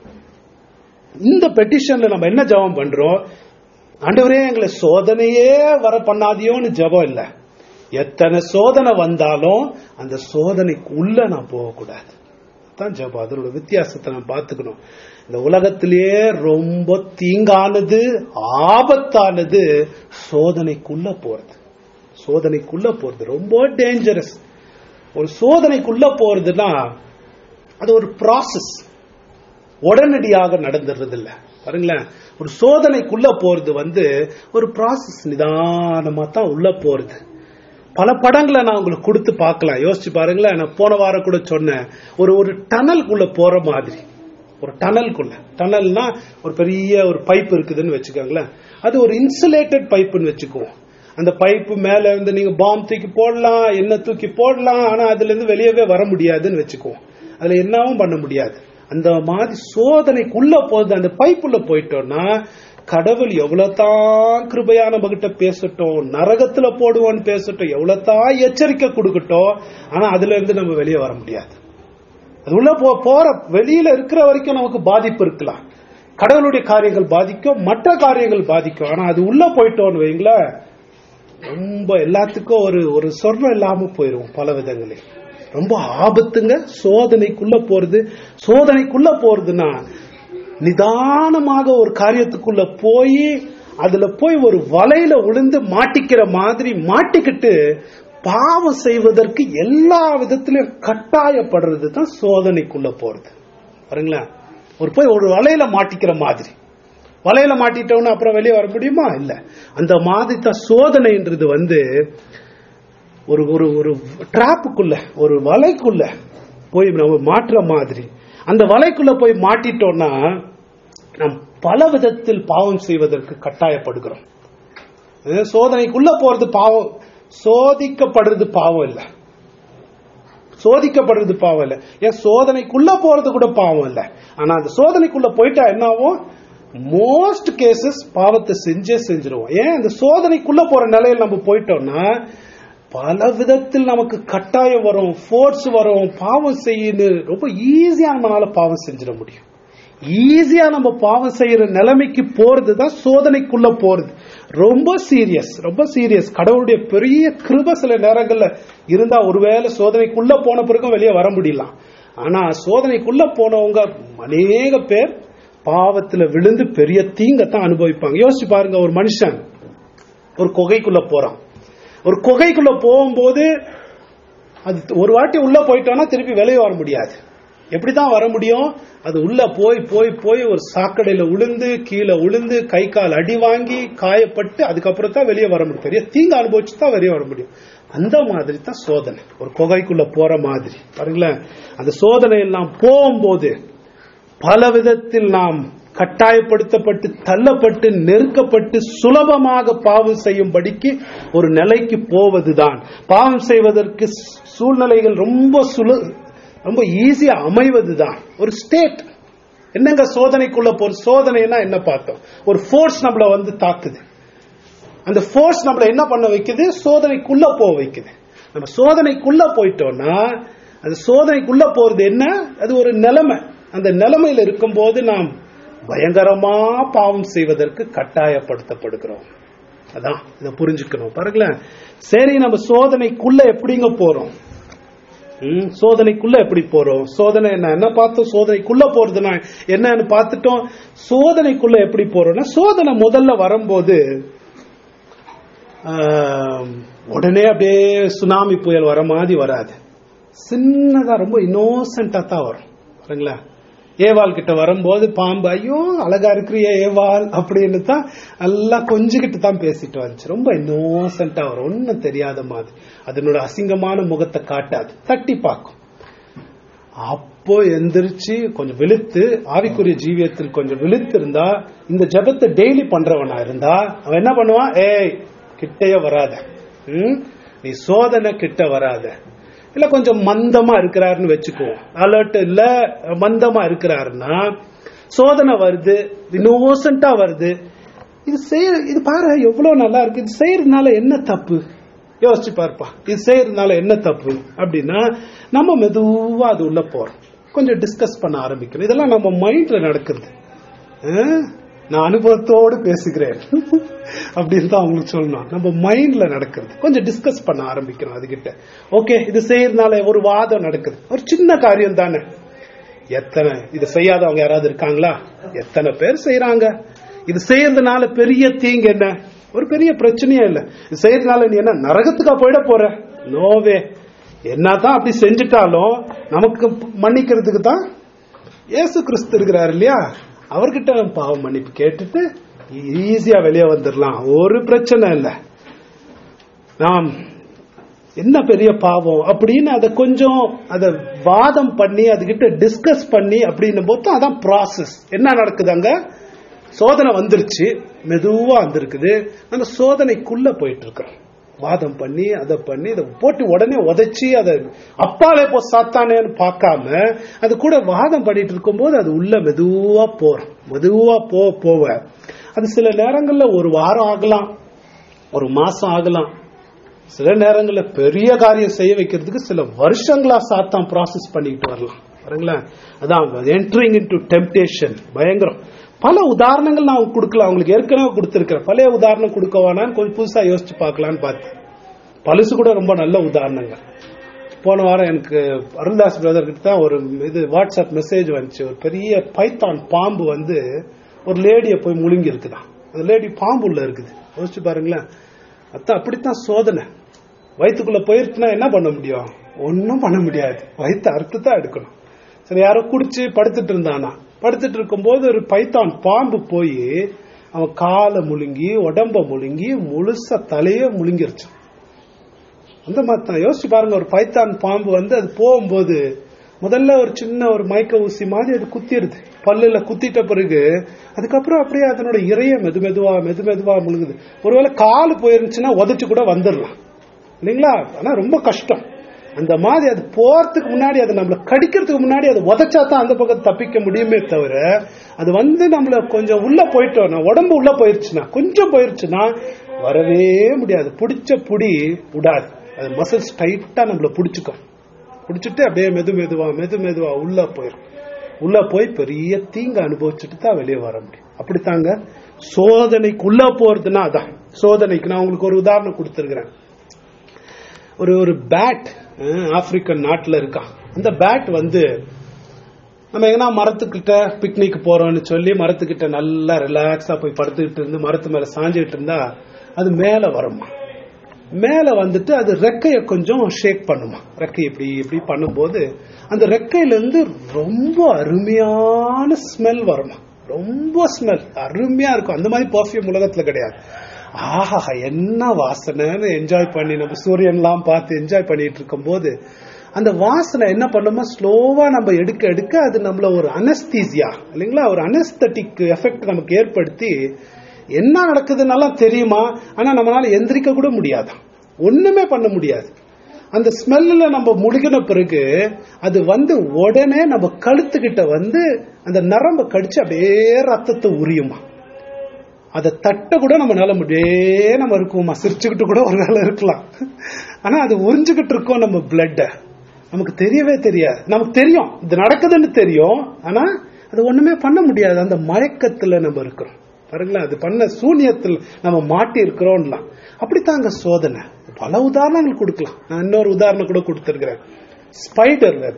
இந்த பெட்டிஷன்ல நம்ம என்ன ஜெபம் பண்றோம் ஆண்டவரே எங்களை சோதனையே வர பண்ணாதியோன்னு ஜெபம் இல்ல எத்தனை சோதனை வந்தாலும் அந்த சோதனைக்கு உள்ள நான் போகக்கூடாது தான் ஜெபம் அதனோட வித்தியாசத்தை நம்ம பார்த்துக்கணும் இந்த உலகத்திலேயே ரொம்ப தீங்கானது ஆபத்தானது சோதனைக்குள்ள போறது சோதனைக்குள்ள போறது ரொம்ப டேஞ்சரஸ் ஒரு சோதனைக்குள்ள போறதுன்னா அது ஒரு ப்ராசஸ் உடனடியாக நடந்துடுறது இல்ல பாருங்களேன் ஒரு சோதனைக்குள்ள போறது வந்து ஒரு ப்ராசஸ் நிதானமா தான் உள்ள போறது பல படங்களை நான் உங்களுக்கு கொடுத்து பார்க்கலாம் யோசிச்சு பாருங்களேன் நான் போன வாரம் கூட சொன்னேன் ஒரு ஒரு டனல்குள்ள போற மாதிரி ஒரு டனல்குள்ள டனல்னா ஒரு பெரிய ஒரு பைப் இருக்குதுன்னு வச்சுக்கோங்களேன் அது ஒரு இன்சுலேட்டட் பைப்புன்னு வச்சுக்குவோம் அந்த பைப்பு மேல இருந்து நீங்க பாம் தூக்கி போடலாம் என்ன தூக்கி போடலாம் ஆனா அதுல இருந்து வெளியவே வர முடியாதுன்னு வச்சுக்குவோம் அதுல என்னவும் பண்ண முடியாது அந்த மாதிரி சோதனைக்குள்ள போகுது அந்த பைப்புள்ள போயிட்டோம்னா கடவுள் எவ்வளவுதான் கிருபையா நம்ம கிட்ட பேசட்டும் நரகத்துல போடுவோன்னு பேசட்டும் எவ்வளவுதான் எச்சரிக்கை கொடுக்கட்டும் ஆனா அதுல இருந்து நம்ம வெளியே வர முடியாது அது உள்ள போ போற வெளியில இருக்கிற வரைக்கும் நமக்கு பாதிப்பு இருக்கலாம் கடவுளுடைய காரியங்கள் பாதிக்கும் மற்ற காரியங்கள் பாதிக்கும் ஆனா அது உள்ள போயிட்டோம்னு வைங்களேன் ரொம்ப எல்லாத்துக்கும் ஒரு ஒரு சொர்ணம் இல்லாம போயிரும் பல விதங்களில் ரொம்ப ஆபத்துங்க சோதனைக்குள்ள போறது சோதனைக்குள்ள போறதுன்னா நிதானமாக ஒரு காரியத்துக்குள்ள போய் அதுல போய் ஒரு வலையில விழுந்து மாட்டிக்கிற மாதிரி மாட்டிக்கிட்டு பாவம் செய்வதற்கு எல்லா விதத்திலையும் கட்டாயப்படுறது தான் சோதனைக்குள்ள போறது பாருங்களேன் ஒரு போய் ஒரு வலையில மாட்டிக்கிற மாதிரி வலையில மாட்டிட்டோம்னு அப்புறம் வெளியே வர முடியுமா இல்ல அந்த மாதிரி தான் சோதனைன்றது வந்து ஒரு ஒரு ஒரு டிராப்புக்குள்ள ஒரு வலைக்குள்ள போய் நம்ம மாற்றுற மாதிரி அந்த வலைக்குள்ள போய் மாட்டிட்டோம்னா நாம் பல விதத்தில் பாவம் செய்வதற்கு கட்டாயப்படுகிறோம் இது சோதனைக்குள்ள போறது பாவம் சோதிக்கப்படுறது பாவம் இல்ல சோதிக்கப்படுறது பாவம் இல்ல ஏன் சோதனைக்குள்ள போறது கூட பாவம் இல்ல ஆனா அந்த சோதனைக்குள்ள போயிட்டா என்ன ஆகும் மோஸ்ட் கேசஸ் பாவத்தை செஞ்சே செஞ்சிருவோம் ஏன் அந்த சோதனைக்குள்ள போற நிலையில் நம்ம போயிட்டோம்னா பல விதத்தில் நமக்கு கட்டாயம் வரும் ஃபோர்ஸ் வரும் பாவம் செய்யணும் ரொம்ப ஈஸியா நம்மளால பாவம் செஞ்சிட முடியும் ஈஸியா நம்ம பாவம் செய்யற நிலைமைக்கு போறது தான் சோதனைக்குள்ள போறது ரொம்ப சீரியஸ் ரொம்ப சீரியஸ் கடவுளுடைய பெரிய கிருப சில நேரங்கள்ல இருந்தா ஒருவேளை சோதனைக்குள்ள போன பிறகும் வெளியே வர முடியலாம் ஆனா சோதனைக்குள்ள போனவங்க அநேக பேர் பாவத்துல விழுந்து பெரிய தீங்கத்தான் அனுபவிப்பாங்க யோசிச்சு பாருங்க ஒரு மனுஷன் ஒரு குகைக்குள்ள போறான் ஒரு குகைக்குள்ள போகும்போது அது ஒரு வாட்டி உள்ள போயிட்டோம்னா திருப்பி வெளியே வர முடியாது எப்படிதான் வர முடியும் அது உள்ள போய் போய் போய் ஒரு சாக்கடையில உளுந்து கீழே உளுந்து கை கால் அடி வாங்கி காயப்பட்டு அதுக்கப்புறம் தான் வெளியே வர முடியும் பெரிய தீங்கு அனுபவிச்சு தான் வெளியே வர முடியும் அந்த மாதிரி தான் சோதனை ஒரு குகைக்குள்ள போற மாதிரி பாருங்களேன் அந்த சோதனை எல்லாம் போகும்போது பல விதத்தில் நாம் கட்டாயப்படுத்தப்பட்டு தள்ளப்பட்டு நெருக்கப்பட்டு சுலபமாக பாவம் செய்யும்படிக்கு ஒரு நிலைக்கு போவதுதான் பாவம் செய்வதற்கு சூழ்நிலைகள் ரொம்ப சுல ரொம்ப ஈஸியா அமைவதுதான் ஒரு ஸ்டேட் என்னங்க சோதனைக்குள்ள போற சோதனைனா என்ன பார்த்தோம் ஒரு ஃபோர்ஸ் நம்மள வந்து தாக்குது அந்த ஃபோர்ஸ் நம்மள என்ன பண்ண வைக்குது சோதனைக்குள்ள போக வைக்குது நம்ம சோதனைக்குள்ள போயிட்டோம்னா அந்த சோதனைக்குள்ள போறது என்ன அது ஒரு நிலைமை அந்த நிலைமையில இருக்கும்போது நாம் பயங்கரமா பாவம் செய்வதற்கு கட்டாயப்படுத்தப்படுகிறோம் அதான் இதை புரிஞ்சுக்கணும் பாருங்களேன் சரி நம்ம சோதனைக்குள்ள எப்படிங்க போறோம் ம், சோதனைக்குள்ள எப்படி போறோம் சோதனை என்ன என்ன பார்த்தோம் சோதனைக்குள்ள போறதுனா என்னன்னு பார்த்துட்டோம் சோதனைக்குள்ள எப்படி போறோம்னா சோதனை முதல்ல வரும்போது ஆம், உடனே அப்படியே சுனாமி புயல் வர மாதிரி வராது சின்னதா ரொம்ப இன்னோசென்டா தான் வரும் பாருங்களா ஏவாள் கிட்ட வரும்போது பாம்பு ஐயோ அழகா இருக்கிறியே ஏவாள் அப்படின்னு தான் எல்லாம் கொஞ்சிக்கிட்டு தான் பேசிட்டு வந்துச்சு ரொம்ப இன்னோசென்டா வரும் ஒன்னும் தெரியாத மாதிரி அதனோட அசிங்கமான முகத்தை காட்டாது தட்டி பார்க்கும் அப்போ எந்திரிச்சு கொஞ்சம் விழுத்து ஆவிக்குரிய ஜீவியத்தில் கொஞ்சம் விழுத்து இருந்தா இந்த ஜெபத்தை டெய்லி பண்றவனா இருந்தா அவன் என்ன பண்ணுவான் ஏய் கிட்டையே வராத ம்? நீ சோதனை கிட்ட வராத இல்ல கொஞ்சம் மந்தமா இருக்கிறாருன்னு வச்சுக்குவோம் அலர்ட் இல்ல மந்தமா இருக்கிறாருன்னா சோதனை வருது இன்னோசென்ட்டா வருது இது செய்ய இது பாரு எவ்வளவு நல்லா இருக்கு இது செய்யறதுனால என்ன தப்பு யோசிச்சு பார்ப்பா இது செய்யறதுனால என்ன தப்பு அப்படின்னா நம்ம மெதுவா அது உள்ள போறோம் கொஞ்சம் டிஸ்கஸ் பண்ண ஆரம்பிக்கணும் இதெல்லாம் நம்ம மைண்ட்ல நடக்குது ஆ? நான் அனுபவத்தோடு பேசுகிறேன் அப்படின்னு தான் அவங்களுக்கு சொல்லணும் நம்ம மைண்ட்ல நடக்கிறது கொஞ்சம் டிஸ்கஸ் பண்ண ஆரம்பிக்கணும் அதுகிட்ட ஓகே இது செய்யறதுனால ஒரு வாதம் நடக்குது ஒரு சின்ன காரியம் தானே எத்தனை இது செய்யாதவங்க யாராவது இருக்காங்களா எத்தனை பேர் செய்யறாங்க இது செய்யறதுனால பெரிய தீங்கு என்ன ஒரு பெரிய பிரச்சனையே இல்ல இது செய்யறதுனால நீ என்ன நரகத்துக்கா போயிட போற நோவே என்னதான் அப்படி செஞ்சுட்டாலும் நமக்கு மன்னிக்கிறதுக்கு தான் இயேசு கிறிஸ்து இருக்கிறார் இல்லையா அவர்கிட்ட நம்ம பாவம் மன்னிப்பு கேட்டுட்டு ஈஸியா வெளியே வந்துடலாம் ஒரு பிரச்சனை இல்லை நாம் என்ன பெரிய பாவம் அப்படின்னு அதை கொஞ்சம் அதை வாதம் பண்ணி அதுகிட்ட டிஸ்கஸ் பண்ணி அப்படின்னும் போது அதான் ப்ராசஸ் என்ன நடக்குது அங்க சோதனை வந்துருச்சு மெதுவா வந்திருக்குது அந்த சோதனைக்குள்ள போயிட்டு இருக்கிறோம் வாதம் பண்ணி அதை பண்ணி அதை போட்டு உடனே உதைச்சி அதை அப்பாலே போ சாத்தானேன்னு பார்க்காம அது கூட வாதம் பண்ணிட்டு இருக்கும்போது அது உள்ள மெதுவா போறோம் மெதுவா போ போவ அது சில நேரங்கள்ல ஒரு வாரம் ஆகலாம் ஒரு மாசம் ஆகலாம் சில நேரங்கள்ல பெரிய காரியம் செய்ய வைக்கிறதுக்கு சில வருஷங்களா சாத்தான் ப்ராசஸ் பண்ணிட்டு வரலாம் பாருங்களேன் அதான் என்ட்ரிங் இன்டு டெம்டேஷன் பயங்கரம் பல உதாரணங்கள் நான் கொடுக்கலாம் உங்களுக்கு ஏற்கனவே கொடுத்துருக்கிறேன் பழைய உதாரணம் கொடுக்க வேணான்னு கொஞ்சம் புதுசா யோசிச்சு பார்க்கலான்னு பார்த்தேன் பழசு கூட ரொம்ப நல்ல உதாரணங்கள் போன வாரம் எனக்கு அருள்தாஸ் பிரதர் கிட்ட தான் ஒரு இது வாட்ஸ்அப் மெசேஜ் வந்துச்சு ஒரு பெரிய பைத்தான் பாம்பு வந்து ஒரு லேடியை போய் முழுங்கி இருக்குதான் அந்த லேடி பாம்பு உள்ள இருக்குது யோசிச்சு பாருங்களேன் அதான் அப்படித்தான் சோதனை வயிற்றுக்குள்ள போயிருச்சுன்னா என்ன பண்ண முடியும் ஒன்றும் பண்ண முடியாது வயிற்று அறுத்து தான் எடுக்கணும் சரி யாரோ குடிச்சு படுத்துட்டு இருந்தானா படுத்துட்டு இருக்கும்போது ஒரு பைத்தான் பாம்பு போய் அவன் காலை முழுங்கி உடம்ப முழுங்கி முழுசா தலையே முழுங்கிருச்சு அந்த மாதிரி தான் யோசிச்சு பாருங்க ஒரு பைத்தான் பாம்பு வந்து அது போகும்போது முதல்ல ஒரு சின்ன ஒரு மயக்க ஊசி மாதிரி அது குத்திடுது பல்லுல குத்திட்ட பிறகு அதுக்கப்புறம் அப்படியே அதனோட இறைய மெது மெதுவா மெது மெதுவா முழுகுது ஒருவேளை கால் போயிருந்துச்சுன்னா உதச்சு கூட வந்துடலாம் இல்லைங்களா ஆனா ரொம்ப கஷ்டம் அந்த மாதிரி அது போறதுக்கு முன்னாடி அது நம்மள கடிக்கிறதுக்கு முன்னாடி அது உதச்சா தான் அந்த பக்கம் தப்பிக்க முடியுமே தவிர அது வந்து நம்மள கொஞ்சம் உள்ள போயிட்டோம்னா உடம்பு உள்ள போயிருச்சுன்னா கொஞ்சம் போயிருச்சுன்னா வரவே முடியாது பிடிச்ச புடி விடாது அது மசில்ஸ் டைட்டா நம்மள பிடிச்சுக்கும் பிடிச்சிட்டு அப்படியே மெது மெதுவா மெது மெதுவா உள்ள போயிடும் உள்ள போய் பெரிய தீங்கு அனுபவிச்சுட்டு தான் வெளியே வர முடியும் அப்படித்தாங்க சோதனைக்குள்ள போறதுன்னா அதான் சோதனைக்கு நான் உங்களுக்கு ஒரு உதாரணம் கொடுத்துருக்கிறேன் ஒரு ஒரு பேட் ஆப்பிரிக்கன் நாட்டில் இருக்கான் அந்த பேட் வந்து நம்ம எங்கன்னா மரத்துக்கிட்ட பிக்னிக் போறோம்னு சொல்லி மரத்துக்கிட்ட நல்லா ரிலாக்ஸா போய் படுத்துக்கிட்டு இருந்து மரத்து மேல சாஞ்சிட்டு இருந்தா அது மேல வருமா மேல வந்துட்டு அது ரெக்கைய கொஞ்சம் ஷேக் பண்ணுமா ரெக்கை இப்படி இப்படி பண்ணும்போது அந்த ரெக்கையில இருந்து ரொம்ப அருமையான ஸ்மெல் வருமா ரொம்ப ஸ்மெல் அருமையா இருக்கும் அந்த மாதிரி பர்ஃபியூம் உலகத்துல கிடையாது ஆஹா என்ன வாசனைன்னு என்ஜாய் பண்ணி நம்ம சூரியன்லாம் பார்த்து என்ஜாய் பண்ணிட்டு இருக்கும் போது அந்த வாசனை என்ன பண்ணுமோ ஸ்லோவா நம்ம எடுக்க எடுக்க அது நம்மள ஒரு அனஸ்தீசியா இல்லைங்களா ஒரு அனஸ்தட்டிக் எஃபெக்ட் நமக்கு ஏற்படுத்தி என்ன நடக்குதுன்னெல்லாம் தெரியுமா ஆனா நம்மளால எந்திரிக்க கூட முடியாது ஒண்ணுமே பண்ண முடியாது அந்த ஸ்மெல்ல நம்ம முழுகின பிறகு அது வந்து உடனே நம்ம கழுத்துக்கிட்ட வந்து அந்த நரம்ப கடிச்சு அப்படியே ரத்தத்தை உரியுமா அதை தட்ட கூட நம்ம நில முடியே நம்ம இருக்குமா சிரிச்சுக்கிட்டு கூட ஒரு வேலை இருக்கலாம் ஆனா அது உறிஞ்சுக்கிட்டு இருக்கோம் நம்ம பிளட்ட நமக்கு தெரியவே தெரியாது நமக்கு தெரியும் இது நடக்குதுன்னு தெரியும் ஆனா அது ஒண்ணுமே பண்ண முடியாது அந்த மயக்கத்துல நம்ம இருக்கிறோம் பாருங்களேன் அது பண்ண சூனியத்தில் நம்ம மாட்டி இருக்கிறோம்லாம் அப்படித்தாங்க சோதனை பல உதாரணங்கள் கொடுக்கலாம் நான் இன்னொரு உதாரணம் கூட கொடுத்திருக்கிறேன் ஸ்பைடர் வெப்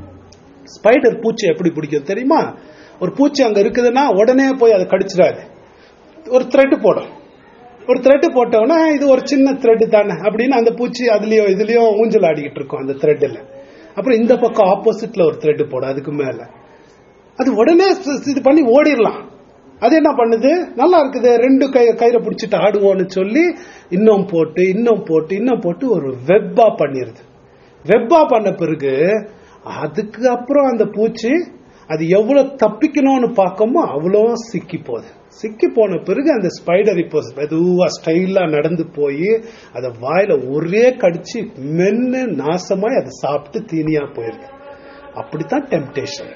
ஸ்பைடர் பூச்சி எப்படி பிடிக்கும் தெரியுமா ஒரு பூச்சி அங்க இருக்குதுன்னா உடனே போய் அதை கடிச்சிடாது ஒரு த்ரெட் போடும் ஒரு த்ரெட் போட்டோம்னா இது ஒரு சின்ன த்ரெட் தானே அப்படின்னு அந்த பூச்சி அதுலயோ இதுலயோ ஊஞ்சல் ஆடிக்கிட்டு இருக்கும் அந்த த்ரெட்ல அப்புறம் இந்த பக்கம் ஆப்போசிட்ல ஒரு த்ரெட் போடும் அதுக்கு மேல அது உடனே இது பண்ணி ஓடிடலாம் அது என்ன பண்ணுது நல்லா இருக்குது ரெண்டு கை கயிறை பிடிச்சிட்டு ஆடுவோம்னு சொல்லி இன்னும் போட்டு இன்னும் போட்டு இன்னும் போட்டு ஒரு வெப்பா பண்ணிருது வெப்பா பண்ண பிறகு அதுக்கு அப்புறம் அந்த பூச்சி அது எவ்வளவு தப்பிக்கணும்னு பார்க்கமோ அவ்வளோ சிக்கி போகுது சிக்கி போன பிறகு அந்த ஸ்பைடர் இப்போ மெதுவா ஸ்டைலா நடந்து போய் அதை வாயில ஒரே கடிச்சு மென்னு நாசமாய் அதை சாப்பிட்டு தீனியா போயிருது அப்படித்தான் டெம்டேஷன்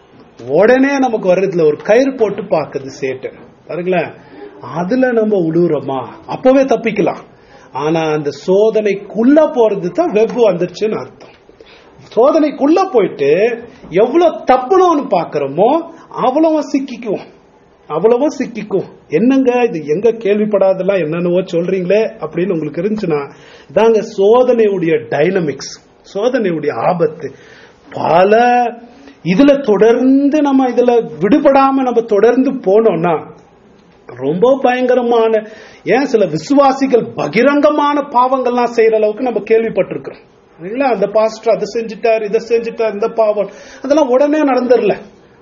உடனே நமக்கு வர்றதுல ஒரு கயிறு போட்டு பாக்குது சேட்டன் பாருங்களேன் அதுல நம்ம உழுவுறோமா அப்பவே தப்பிக்கலாம் ஆனா அந்த சோதனைக்குள்ள போறது தான் வெப் வந்துருச்சுன்னு அர்த்தம் சோதனைக்குள்ள போயிட்டு எவ்வளவு தப்பணும்னு பாக்குறோமோ அவ்வளவு சிக்கிக்குவோம் அவ்வளவோ சிக்கிக்கும் என்னங்க இது எங்க கேள்விப்படாதெல்லாம் என்னென்னவோ சொல்றீங்களே அப்படின்னு உங்களுக்கு இருந்துச்சுன்னா இதாங்க சோதனையுடைய டைனமிக்ஸ் சோதனையுடைய ஆபத்து பல இதுல தொடர்ந்து நம்ம இதுல விடுபடாம நம்ம தொடர்ந்து போனோம்னா ரொம்ப பயங்கரமான ஏன் சில விசுவாசிகள் பகிரங்கமான பாவங்கள்லாம் செய்யற அளவுக்கு நம்ம கேள்விப்பட்டிருக்கிறோம் இல்லைங்களா அந்த பாஸ்டர் அதை செஞ்சுட்டார் இதை செஞ்சுட்டார் இந்த பாவம் அதெல்லாம் உடனே நடந்துடல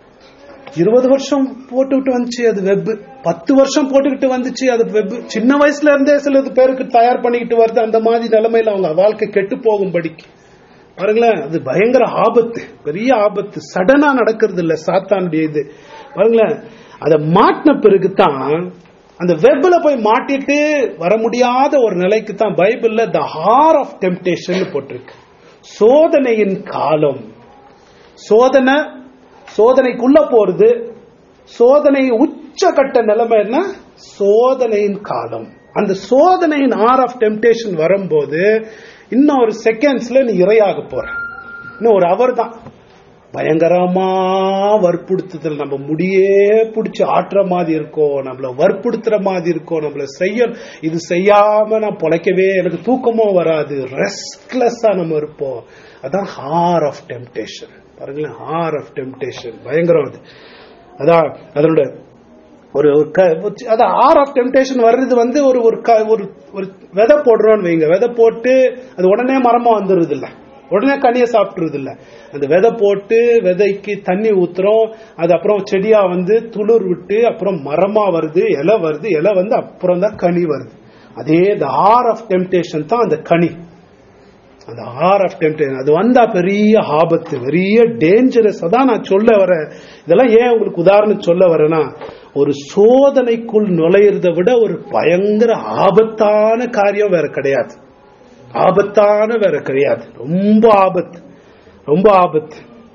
இருபது வருஷம் போட்டுக்கிட்டு வந்துச்சு அது வெப் பத்து வருஷம் போட்டுக்கிட்டு வந்துச்சு அது வெப் சின்ன வயசுல இருந்தே சில பேருக்கு தயார் பண்ணிக்கிட்டு வருது அந்த மாதிரி நிலைமையில அவங்க வாழ்க்கை கெட்டு போகும்படிக்கு பாருங்களேன் அது பயங்கர ஆபத்து பெரிய ஆபத்து சடனா நடக்கிறது இல்ல சாத்தானுடைய இது பாருங்களேன் அதை மாட்டின பிறகுதான் அந்த வெப்ல போய் மாட்டிட்டு வர முடியாத ஒரு நிலைக்கு தான் பைபிள்ல த ஹார் ஆஃப் டெம்டேஷன் போட்டிருக்கு சோதனையின் காலம் சோதனை சோதனைக்குள்ள போறது சோதனை உச்சகட்ட நிலைமை என்ன சோதனையின் காலம் அந்த சோதனையின் ஆர் ஆஃப் டெம்டேஷன் வரும்போது இன்னும் ஒரு செகண்ட்ஸ்ல நீ இரையாக போற இன்னும் ஒரு அவர் தான் பயங்கரமா வற்புறுத்துதல் நம்ம முடியே பிடிச்சி ஆட்டுற மாதிரி இருக்கோம் நம்மள வற்புறுத்துற மாதிரி இருக்கோம் நம்மள செய்ய இது செய்யாம நான் பொழைக்கவே எனக்கு தூக்கமும் வராது ரெஸ்ட்லெஸ்ஸா நம்ம இருப்போம் அதான் ஹார் ஆஃப் டெம்டேஷன் பாருங்களேன் ஹார் ஆஃப் டெம்டேஷன் பயங்கரம் அது அதான் அதனோட ஒரு அதான் ஆர் ஆஃப் டெம்டேஷன் வர்றது வந்து ஒரு ஒரு ஒரு ஒரு விதை போடுறோம்னு வைங்க விதை போட்டு அது உடனே மரமா வந்துருது இல்ல உடனே கனியை சாப்பிட்டுறது இல்ல அந்த விதை போட்டு விதைக்கு தண்ணி ஊத்துறோம் அது அப்புறம் செடியா வந்து துளிர் விட்டு அப்புறம் மரமா வருது இலை வருது இலை வந்து அப்புறம் தான் கனி வருது அதே த ஆர் ஆஃப் டெம்டேஷன் தான் அந்த கனி அந்த ஆர் ஆஃப் டெம்டேஷன் அது வந்தா பெரிய ஆபத்து பெரிய டேஞ்சரஸ் அதான் நான் சொல்ல வரேன் இதெல்லாம் ஏன் உங்களுக்கு உதாரணம் சொல்ல வரேன்னா ஒரு சோதனைக்குள் நுழையிறதை விட ஒரு பயங்கர ஆபத்தான காரியம் வேற கிடையாது ஆபத்தான வேற கிடையாது ரொம்ப ஆபத்து ரொம்ப ஆபத்து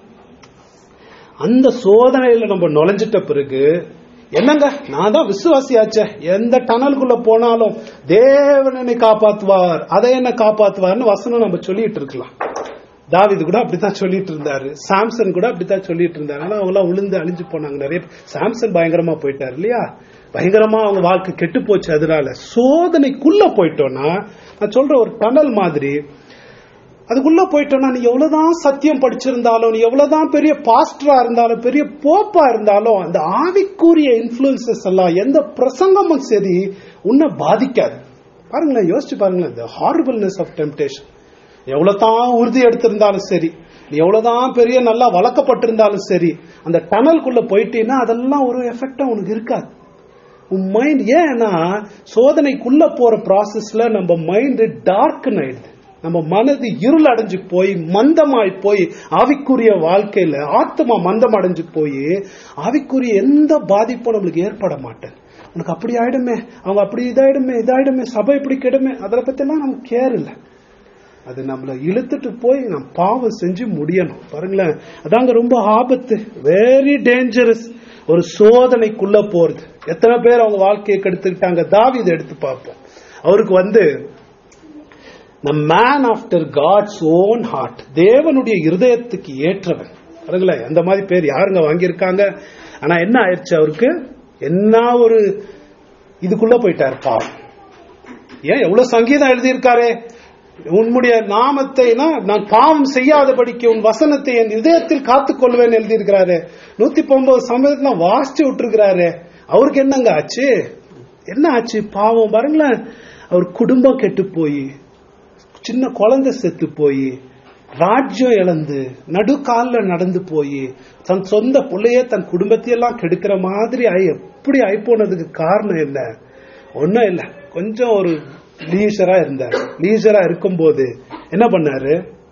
அந்த சோதனையில நம்ம நுழைஞ்சிட்ட பிறகு என்னங்க நான் தான் விசுவாசியாச்சே எந்த டனலுக்குள்ள போனாலும் தேவன் என்னை காப்பாத்துவார் அதை என்ன காப்பாத்துவார்னு வசனம் நம்ம சொல்லிட்டு இருக்கலாம் தாவிது கூட அப்படித்தான் சொல்லிட்டு இருந்தாரு சாம்சன் கூட அப்படித்தான் சொல்லிட்டு இருந்தாரு ஆனா அவங்க எல்லாம் உளுந்து அழிஞ்சு போனாங்க நிறைய பேர். சாம்சன் பயங்கரமா போயிட்டாரு இல்லையா பயங்கரமா அவங்க வாழ்க்கை கெட்டு போச்சு அதனால சோதனைக்குள்ள போயிட்டோம்னா நான் சொல்ற ஒரு டனல் மாதிரி அதுக்குள்ள போயிட்டோம்னா நீ எவ்வளவுதான் சத்தியம் படிச்சிருந்தாலும் நீ எவ்வளவுதான் பெரிய பாஸ்டரா இருந்தாலும் பெரிய போப்பா இருந்தாலும் அந்த ஆவிக்குரிய இன்ஃபுளுசஸ் எல்லாம் எந்த பிரசங்கமும் சரி உன்னை பாதிக்காது பாருங்களேன் யோசிச்சு பாருங்களேன் இந்த ஹாரிபிள்னஸ் ஆஃப் டெம்டேஷன் எவ்வளவுதான் உறுதி எடுத்திருந்தாலும் சரி நீ எவ்வளவுதான் பெரிய நல்லா வளர்க்கப்பட்டிருந்தாலும் சரி அந்த டனல்குள்ள போயிட்டீங்கன்னா அதெல்லாம் ஒரு எஃபெக்டா உனக்கு இருக்காது உன் மைண்ட் ஏன்னா சோதனைக்குள்ள போற ப்ராசஸ்ல நம்ம மைண்ட் டார்க் ஆயிடுது நம்ம மனது இருள் அடைஞ்சு போய் மந்தமாய் போய் ஆவிக்குரிய வாழ்க்கையில ஆத்மா மந்தம் அடைஞ்சு போய் ஆவிக்குரிய எந்த பாதிப்பும் நம்மளுக்கு ஏற்பட மாட்டேன் உனக்கு அப்படி ஆயிடுமே அவங்க அப்படி இதாயிடுமே இதாயிடுமே சபை இப்படி கெடுமே அதை பத்திலாம் நமக்கு கேர் இல்லை அது நம்மளை இழுத்துட்டு போய் நம்ம பாவம் செஞ்சு முடியணும் பாருங்களேன் அதாங்க ரொம்ப ஆபத்து வெரி டேஞ்சரஸ் ஒரு சோதனைக்குள்ள போறது எத்தனை பேர் அவங்க வாழ்க்கையை கெடுத்துக்கிட்டாங்க தாவீதை எடுத்து பார்ப்போம் அவருக்கு வந்து the man after God's own heart தேவனுடைய இருதயத்துக்கு ஏற்றவன் பாருங்களேன் அந்த மாதிரி பேர் யாருங்க வாங்கியிருக்காங்க ஆனா என்ன ஆயிடுச்சு அவருக்கு என்ன ஒரு இதுக்குள்ள போயிட்டார் பாவம் ஏன் எவ்வளவு சங்கீதம் எழுதியிருக்காரே உன்னுடைய நாமத்தை நான் பாவம் செய்யாதபடிக்கு உன் வசனத்தை என் இதயத்தில் காத்துக்கொள்வேன் எழுதியிருக்கிறாரு நூத்தி ஒன்பது சமயத்துல வாசிச்சு விட்டுருக்கிறாரு அவருக்கு என்னங்க ஆச்சு என்ன ஆச்சு பாவம் பாருங்களேன் அவர் குடும்பம் கெட்டு போய் சின்ன குழந்தை செத்து போய் ராஜ்யம் இழந்து நடுக்கால்ல நடந்து போய் தன் சொந்த பிள்ளையே தன் குடும்பத்தையெல்லாம் கெடுக்கிற மாதிரி ஆயி எப்படி ஆயிப்போனதுக்கு காரணம் என்ன ஒன்னும் இல்ல கொஞ்சம் ஒரு லீசரா இருந்தார் லீசரா இருக்கும்போது என்ன பண்ணாரு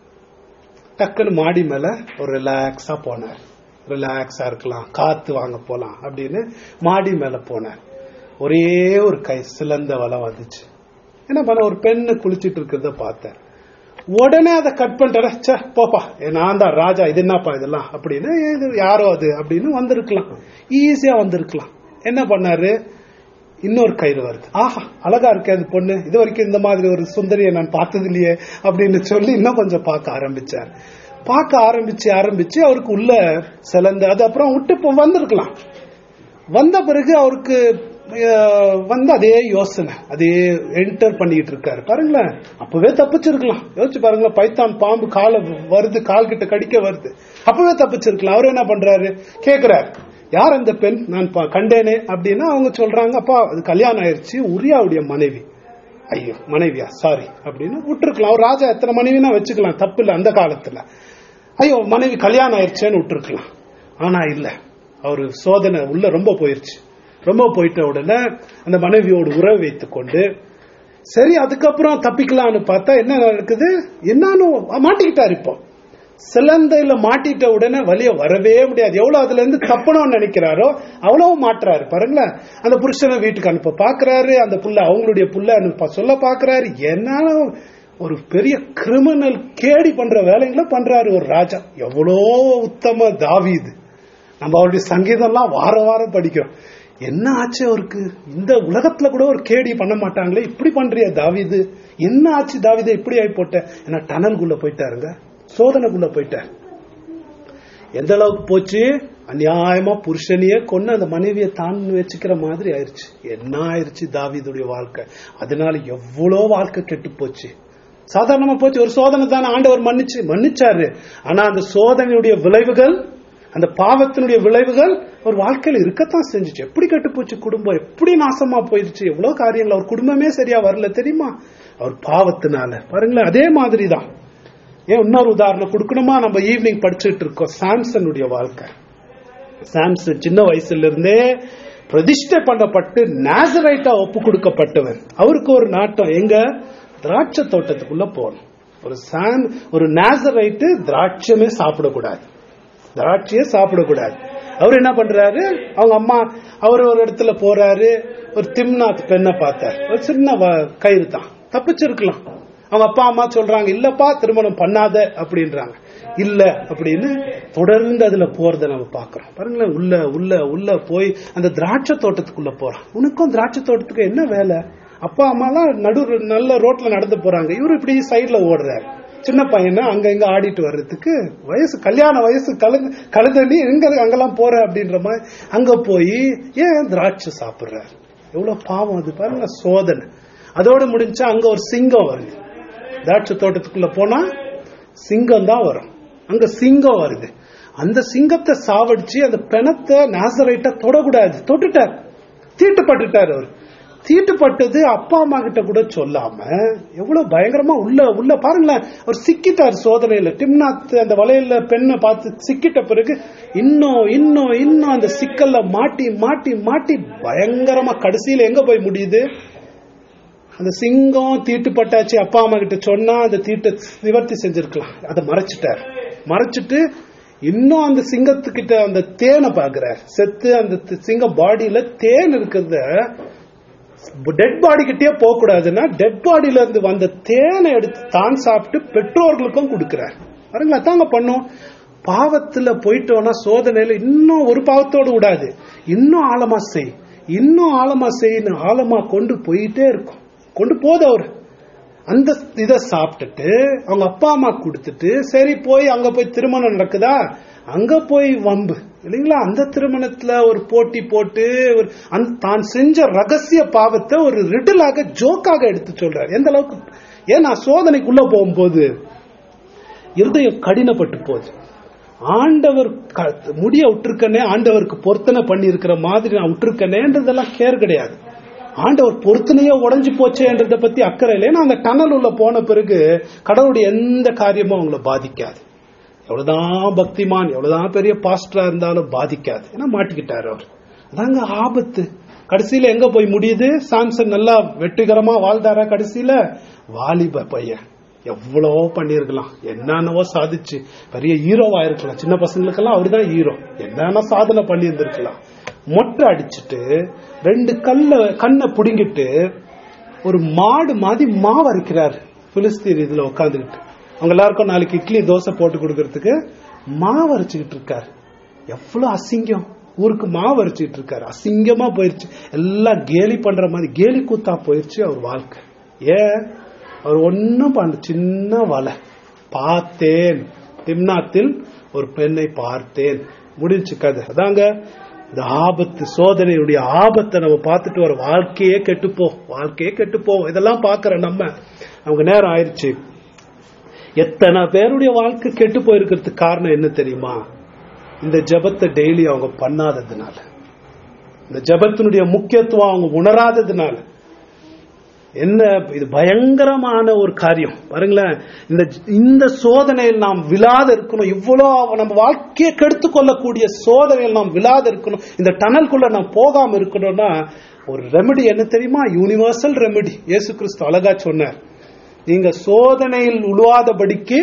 டக்குன்னு மாடி மேல ஒரு ரிலாக்ஸா போனார் ரிலாக்ஸா இருக்கலாம் காத்து வாங்க போலாம் அப்படின்னு மாடி மேல போனார் ஒரே ஒரு கை சிலந்த வலை வந்துச்சு என்ன பண்ண ஒரு பெண்ணு குளிச்சிட்டு இருக்கிறத பார்த்தேன் உடனே அதை கட் பண்ணிட்டேன் ச்சே போப்பா ஏ, நான் தான் ராஜா இது என்னப்பா இதெல்லாம் அப்படின்னு இது யாரோ அது அப்படின்னு வந்திருக்கலாம் ஈஸியா வந்திருக்கலாம் என்ன பண்ணாரு இன்னொரு கயிறு வருது ஆஹா அழகா இருக்கே அது பொண்ணு இது வரைக்கும் இந்த மாதிரி ஒரு சுந்தரியை நான் பார்த்தது இல்லையே அப்படின்னு சொல்லி இன்னும் கொஞ்சம் பார்க்க ஆரம்பிச்சார் பார்க்க ஆரம்பிச்சு ஆரம்பிச்சு அவருக்கு உள்ள சிலந்து அது அப்புறம் விட்டு இப்போ வந்திருக்கலாம் வந்த பிறகு அவருக்கு அஹ், வந்து அதே யோசனை அதே என்டர் பண்ணிட்டு இருக்காரு பாருங்களேன் அப்பவே தப்பிச்சிருக்கலாம் யோசிச்சு பாருங்களேன் பைத்தான் பாம்பு காலை வருது கால் கிட்ட கடிக்க வருது அப்பவே தப்பிச்சிருக்கலாம் அவர் என்ன பண்றாரு கேக்குறாரு யார் அந்த பெண் நான் பா- கண்டேனே அப்படின்னா அவங்க சொல்றாங்க அப்பா அது கல்யாணம் ஆயிருச்சு உரியாவுடைய மனைவி ஐயோ மனைவியா சாரி அப்படின்னு விட்டுருக்கலாம் அவர் ராஜா எத்தனை மனைவினா வச்சுக்கலாம் தப்பு இல்லை அந்த காலத்துல ஐயோ மனைவி கல்யாணம் ஆயிருச்சேன்னு விட்டுருக்கலாம் ஆனா இல்ல அவர் சோதனை உள்ள ரொம்ப போயிருச்சு ரொம்ப போயிட்ட உடனே அந்த மனைவியோடு உறவு வைத்துக் கொண்டு சரி அதுக்கப்புறம் தப்பிக்கலாம்னு பார்த்தா என்ன நடக்குது என்னன்னு மாட்டிக்கிட்டாரு இப்போ சிலந்தையில மாட்டிட்ட உடனே வலிய வரவே முடியாது எவ்வளவு அதுல இருந்து தப்பணும்னு நினைக்கிறாரோ அவ்வளவு மாட்டுறாரு பாருங்களேன் அந்த புருஷனை வீட்டுக்கு அனுப்ப பாக்குறாரு அந்த புள்ள அவங்களுடைய புள்ள அனுப்ப சொல்ல பாக்குறாரு என்ன ஒரு பெரிய கிரிமினல் கேடி பண்ற வேலைங்களை பண்றாரு ஒரு ராஜா எவ்வளோ உத்தம தாவீது நம்ம அவருடைய சங்கீதம்லாம் வார வாரம் படிக்கிறோம் என்ன ஆச்சு அவருக்கு இந்த உலகத்துல கூட ஒரு கேடி பண்ண மாட்டாங்களே இப்படி பண்றியா தாவீது என்ன ஆச்சு தாவீது இப்படி ஆகி போட்ட ஏன்னா டனல்குள்ள போயிட்டாருங்க சோதனைக்குள்ள போயிட்டார் எந்த அளவுக்கு போச்சு அநியாயமா புருஷனையே கொண்டு அந்த மனைவியை தான் வச்சுக்கிற மாதிரி ஆயிருச்சு என்ன ஆயிருச்சு தாவீதுடைய வாழ்க்கை அதனால எவ்வளோ வாழ்க்கை கெட்டு போச்சு சாதாரணமா போச்சு ஒரு சோதனை தானே ஆண்டவர் மன்னிச்சு மன்னிச்சாரு ஆனா அந்த சோதனையுடைய விளைவுகள் அந்த பாவத்தினுடைய விளைவுகள் ஒரு வாழ்க்கையில இருக்கத்தான் செஞ்சுச்சு எப்படி கெட்டு போச்சு குடும்பம் எப்படி நாசமா போயிருச்சு எவ்வளவு காரியங்கள் அவர் குடும்பமே சரியா வரல தெரியுமா அவர் பாவத்தினால பாருங்களேன் அதே மாதிரி தான் ஏன் இன்னொரு உதாரணம் கொடுக்கணுமா நம்ம ஈவினிங் படிச்சுட்டு இருக்கோம் சாம்சனுடைய வாழ்க்கை சாம்சன் சின்ன வயசுல இருந்தே பிரதிஷ்டை பண்ணப்பட்டு நேசரைட்டா ஒப்பு கொடுக்கப்பட்டவர் அவருக்கு ஒரு நாட்டம் எங்க திராட்சை தோட்டத்துக்குள்ள போகணும் ஒரு சாம் ஒரு நேசரைட்டு திராட்சமே சாப்பிடக்கூடாது திராட்சையே சாப்பிடக்கூடாது அவர் என்ன பண்றாரு அவங்க அம்மா அவர் ஒரு இடத்துல போறாரு ஒரு திம்னாத் பெண்ணை பார்த்தார் ஒரு சின்ன வ- கயிறு தான் தப்பிச்சிருக்கலாம் அவங்க அப்பா அம்மா சொல்றாங்க இல்லப்பா திருமணம் பண்ணாத அப்படின்றாங்க இல்ல அப்படின்னு தொடர்ந்து அதுல போறதை நம்ம பாக்குறோம் பாருங்களேன் உள்ள உள்ள உள்ள போய் அந்த திராட்சை தோட்டத்துக்குள்ள போறான் உனக்கும் திராட்சை தோட்டத்துக்கு என்ன வேலை அப்பா அம்மாலாம் நடு நல்ல ரோட்ல நடந்து போறாங்க இவரு இப்படி சைடுல ஓடுறாரு சின்ன பையனை அங்க இங்க ஆடிட்டு வர்றதுக்கு வயசு கல்யாண வயசு கலந்து கழுதண்ணி எங்க அங்கெல்லாம் போற அப்படின்ற மாதிரி அங்க போய் ஏன் திராட்சை சாப்பிடுறாரு எவ்வளவு பாவம் அது பாருங்க சோதனை அதோட முடிஞ்சா அங்க ஒரு சிங்கம் வருது திராட்சை தோட்டத்துக்குள்ள போனா சிங்கம் தான் வரும் அங்க சிங்கம் வருது அந்த சிங்கத்தை சாவடிச்சு அந்த பிணத்தை நாசரைட்டா தொடக்கூடாது தொட்டுட்டார் தீட்டுப்பட்டுட்டார் அவர் தீட்டுப்பட்டது அப்பா அம்மா கிட்ட கூட சொல்லாம எவ்வளவு பயங்கரமா உள்ள உள்ள பாருங்களேன் அவர் சிக்கிட்டார் சோதனையில டிம்னாத் அந்த வலையில பெண்ணை பார்த்து சிக்கிட்ட பிறகு இன்னும் இன்னும் இன்னும் அந்த சிக்கல்ல மாட்டி மாட்டி மாட்டி பயங்கரமா கடைசியில எங்க போய் முடியுது அந்த சிங்கம் தீட்டுப்பட்டாச்சு அப்பா அம்மா கிட்ட சொன்னா அந்த தீட்டை நிவர்த்தி செஞ்சிருக்கலாம் அதை மறைச்சிட்டார் மறைச்சிட்டு இன்னும் அந்த சிங்கத்துக்கிட்ட அந்த தேனை பாக்குறார் செத்து அந்த தி- சிங்கம் பாடியில தேன் இருக்கிறத டெட் பாடி கிட்டே போக கூடாதுன்னா டெட் பாடியில இருந்து வந்த தேனை எடுத்து தான் சாப்பிட்டு பெற்றோர்களுக்கும் கொடுக்கிறார் பாருங்களா தாங்க பண்ணும் பாவத்துல போயிட்டோம்னா சோதனையில இன்னும் ஒரு பாவத்தோடு விடாது இன்னும் ஆழமா செய் இன்னும் ஆழமா செய்யணும் ஆழமா கொண்டு போயிட்டே இருக்கும் கொண்டு போது அவரு அந்த இதை சாப்பிட்டுட்டு அவங்க அப்பா அம்மா கொடுத்துட்டு சரி போய் அங்க போய் திருமணம் நடக்குதா அங்க போய் வம்பு இல்லைங்களா அந்த திருமணத்துல ஒரு போட்டி போட்டு ஒரு அந்த தான் செஞ்ச ரகசிய பாவத்தை ஒரு ரிடலாக ஜோக்காக எடுத்து சொல்றாரு எந்த அளவுக்கு ஏன் நான் சோதனைக்குள்ள போகும்போது இருதயம் கடினப்பட்டு போகுது ஆண்டவர் க- முடிய விட்டுருக்கனே ஆண்டவருக்கு பொருத்தனை பண்ணி இருக்கிற மாதிரி நான் விட்டுருக்கனேன்றதெல்லாம் கேர் கிடையாது ஆண்டவர் பொருத்தனையே உடைஞ்சு போச்சேன்றதை பத்தி அக்கறை இல்லை ஏன்னா அந்த டனல் உள்ள போன பிறகு கடவுளுடைய எந்த காரியமும் அவங்கள பாதிக்காது எவ்வளவுதான் பக்திமான் எவ்வளவுதான் பெரிய பாஸ்டரா இருந்தாலும் பாதிக்காது ஏன்னா மாட்டிக்கிட்டாரு அவர் அதாங்க ஆபத்து கடைசியில எங்க போய் முடியுது சாம்சன் நல்லா வெற்றிகரமா வாழ்ந்தாரா கடைசியில வாலிப பையன் எவ்வளவோ பண்ணியிருக்கலாம் என்னென்னவோ சாதிச்சு பெரிய ஹீரோவா இருக்கலாம் சின்ன பசங்களுக்கெல்லாம் அவர்தான் ஹீரோ என்னென்ன சாதனை பண்ணி இருந்திருக்கலாம் மொட்டை அடிச்சுட்டு ரெண்டு கல்ல கண்ணை புடுங்கிட்டு ஒரு மாடு மாதிரி மாவு அரைக்கிறார் பிலிஸ்தீன் இதுல உட்காந்துக்கிட்டு அவங்க எல்லாருக்கும் நாளைக்கு இட்லி தோசை போட்டு கொடுக்கறதுக்கு மாவு அரைச்சுக்கிட்டு இருக்காரு எவ்வளவு அசிங்கம் ஊருக்கு மாவு அரைச்சிட்டு இருக்காரு அசிங்கமா போயிருச்சு எல்லாம் கேலி பண்ற மாதிரி கேலி கூத்தா போயிருச்சு அவர் வாழ்க்கை ஏன் அவர் ஒன்னும் பண்ண சின்ன வலை பார்த்தேன் திம்னாத்தில் ஒரு பெண்ணை பார்த்தேன் முடிஞ்சு கதை அதாங்க இந்த ஆபத்து சோதனையுடைய ஆபத்தை நம்ம பார்த்துட்டு வர வாழ்க்கையே கெட்டுப்போ வாழ்க்கையே கெட்டுப்போ இதெல்லாம் பார்க்கிற நம்ம அவங்க நேரம் ஆயிடுச்சு எத்தனை பேருடைய வாழ்க்கை கெட்டு போயிருக்கிறதுக்கு காரணம் என்ன தெரியுமா இந்த ஜெபத்தை டெய்லி அவங்க பண்ணாததுனால இந்த ஜெபத்தினுடைய முக்கியத்துவம் அவங்க உணராததுனால என்ன இது பயங்கரமான ஒரு காரியம் பாருங்களேன் இந்த இந்த சோதனையில் நாம் விழாத இருக்கணும் இவ்வளோ நம்ம வாழ்க்கையை கெடுத்து கொள்ளக்கூடிய சோதனையில் நாம் விழாத இருக்கணும் இந்த டனல்குள்ள நாம் போகாம இருக்கணும்னா ஒரு ரெமெடி என்ன தெரியுமா யூனிவர்சல் ரெமெடி இயேசு கிறிஸ்து அழகா சொன்னார் நீங்க சோதனையில் உழுவாதபடிக்கு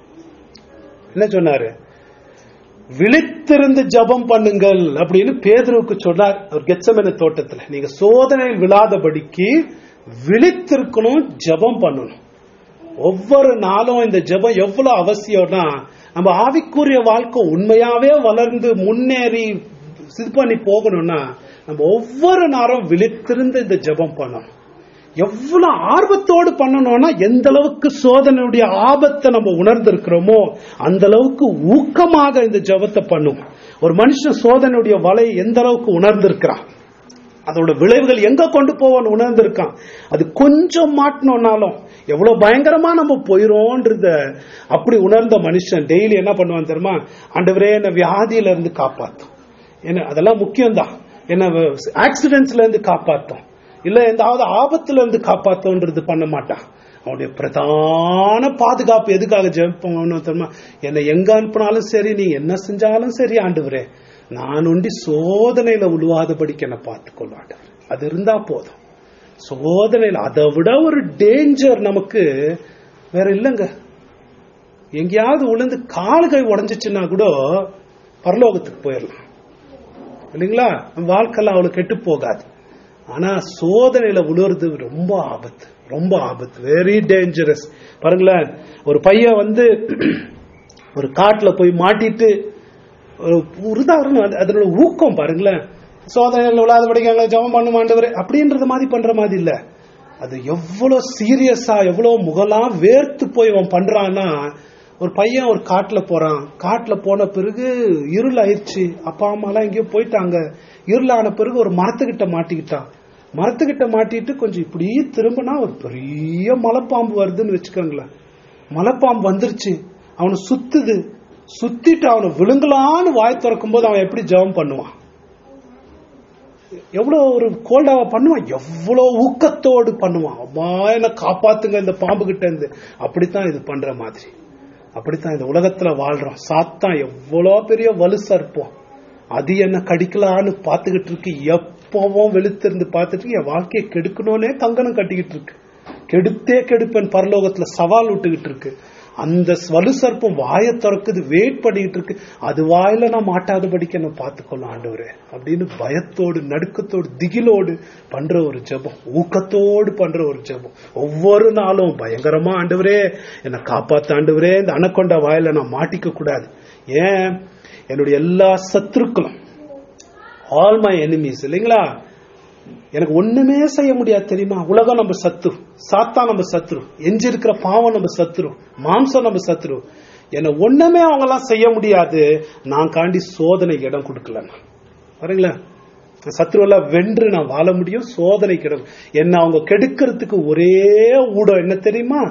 என்ன சொன்னாரு விழித்திருந்து ஜெபம் பண்ணுங்கள் அப்படின்னு பேதுருவுக்கு சொன்னார் அவர் கெச்சமென தோட்டத்துல நீங்க சோதனையில் விழாதபடிக்கு விழித்திருக்கணும் ஜெபம் பண்ணணும் ஒவ்வொரு நாளும் இந்த ஜெபம் எவ்வளவு அவசியம்னா நம்ம ஆவிக்குரிய வாழ்க்கை உண்மையாவே வளர்ந்து முன்னேறி இது பண்ணி போகணும்னா நம்ம ஒவ்வொரு நாளும் விழித்திருந்து இந்த ஜெபம் பண்ணணும் எவ்வளவு ஆர்வத்தோடு பண்ணணும்னா எந்த அளவுக்கு சோதனையுடைய ஆபத்தை நம்ம உணர்ந்திருக்கிறோமோ அந்த அளவுக்கு ஊக்கமாக இந்த ஜெபத்தை பண்ணும் ஒரு மனுஷன் சோதனையுடைய வலை எந்த அளவுக்கு உணர்ந்திருக்கிறான் அதோட விளைவுகள் எங்க கொண்டு போவோம்னு உணர்ந்திருக்கான் அது கொஞ்சம் மாட்டினோம்னாலும் எவ்வளவு பயங்கரமா நம்ம போயிரோன்றத அப்படி உணர்ந்த மனுஷன் டெய்லி என்ன பண்ணுவான் தெரியுமா ஆண்டவரே என்ன வியாதியில இருந்து காப்பாத்தும் என்ன அதெல்லாம் முக்கியம்தான் என்ன ஆக்சிடென்ட்ஸ்ல இருந்து காப்பாத்தும் இல்ல எந்தாவது ஆபத்துல இருந்து காப்பாத்தோன்றது பண்ண மாட்டான் அவனுடைய பிரதான பாதுகாப்பு எதுக்காக ஜெபம் தெரியுமா என்னை எங்க அனுப்பினாலும் சரி நீ என்ன செஞ்சாலும் சரி ஆண்டவரே நான் ஒண்டி சோதனையில உழுவாதபடிக்கு என்னை பார்த்துக்கொள்ளும் ஆண்டவர் அது இருந்தா போதும் சோதனையில அதை விட ஒரு டேஞ்சர் நமக்கு வேற இல்லைங்க எங்கேயாவது விழுந்து கால்கை உடஞ்சிச்சுன்னா கூட பரலோகத்துக்கு போயிடலாம் இல்லைங்களா நம்ம வாழ்க்கையெல்லாம் அவ்வளவு கெட்டு போகாது ஆனா சோதனையில விழுறது ரொம்ப ஆபத்து ரொம்ப ஆபத்து வெரி டேஞ்சரஸ் பாருங்களேன் ஒரு பையன் வந்து ஒரு காட்டுல போய் மாட்டிட்டு ஒரு உதாரணம் அது- அதனோட ஊக்கம் பாருங்களேன் சோதனையில் விழாதபடிக்கு எங்களை ஜெபம் பண்ண மாண்டவர் அப்படின்றது மாதிரி பண்ற மாதிரி இல்ல அது எவ்வளவு சீரியஸா எவ்வளவு முகலாம் வேர்த்து போய் அவன் பண்றான்னா ஒரு பையன் ஒரு காட்டுல போறான் காட்டுல போன பிறகு இருள் ஆயிடுச்சு அப்பா அம்மா எல்லாம் எங்கேயோ போயிட்டாங்க இருள் ஆன பிறகு ஒரு மரத்துக்கிட்ட மாட்டிக்கிட்டான் மரத்துக்கிட்ட மாட்டிட்டு கொஞ்சம் இப்படி திரும்பினா ஒரு பெரிய மலைப்பாம்பு வருதுன்னு வச்சுக்கோங்களேன் மலைப்பாம்பு வந்துருச்சு அவனை சுத்துது சுத்திட்டு அவனை விழுங்கலான்னு வாய் திறக்கும் போது அவன் எப்படி ஜெபம் பண்ணுவான் எவ்வளவு ஒரு கோல்டாவா பண்ணுவான் எவ்வளவு ஊக்கத்தோடு பண்ணுவான் அம்மா என்ன காப்பாத்துங்க இந்த பாம்பு கிட்ட இருந்து அப்படித்தான் இது பண்ற மாதிரி அப்படித்தான் இந்த உலகத்துல வாழ்றோம் சாத்தான் எவ்வளோ பெரிய வலு சர்ப்பம் அது என்ன கடிக்கலான்னு பார்த்துக்கிட்டு இருக்கு எப்பவும் வெளுத்திருந்து பார்த்துட்டு இருக்கு, என் வாழ்க்கையை கெடுக்கணும்னே கங்கணம் கட்டிக்கிட்டு இருக்கு கெடுத்தே கெடுப்பேன் பரலோகத்துல சவால் விட்டுக்கிட்டு இருக்கு அந்த வலு சர்ப்பம் வாயை திறக்குது வெயிட் பண்ணிக்கிட்டு இருக்கு அது வாயில நான் மாட்டாதபடிக்கு என்ன பார்த்துக்கொள்ளும் ஆண்டவரே அப்படின்னு பயத்தோடு நடுக்கத்தோடு திகிலோடு பண்ற ஒரு ஜெபம் ஊக்கத்தோடு பண்ற ஒரு ஜெபம் ஒவ்வொரு நாளும் பயங்கரமா ஆண்டவரே என்னை காப்பாத்த ஆண்டவரே இந்த அணக்கொண்ட வாயில நான் மாட்டிக்க கூடாது ஏன் என்னுடைய எல்லா சத்துருக்களும் ஆல் மை எனிமீஸ் இல்லைங்களா எனக்கு ஒண்ணுமே செய்ய முடியாது தெரியுமா உலகம் நம்ம சத்துரு சாத்தா நம்ம சத்துரு எஞ்சி இருக்கிற பாவம் நம்ம சத்துரு மாம்சம் நம்ம சத்துரு என்ன ஒண்ணுமே அவங்க எல்லாம் செய்ய முடியாது நான் காண்டி சோதனை இடம் கொடுக்கலன்னா பாருங்களேன் சத்ருவெல்லாம் வென்று நான் வாழ முடியும் சோதனை கிடம் என்ன அவங்க கெடுக்கிறதுக்கு ஒரே ஊடம் என்ன தெரியுமா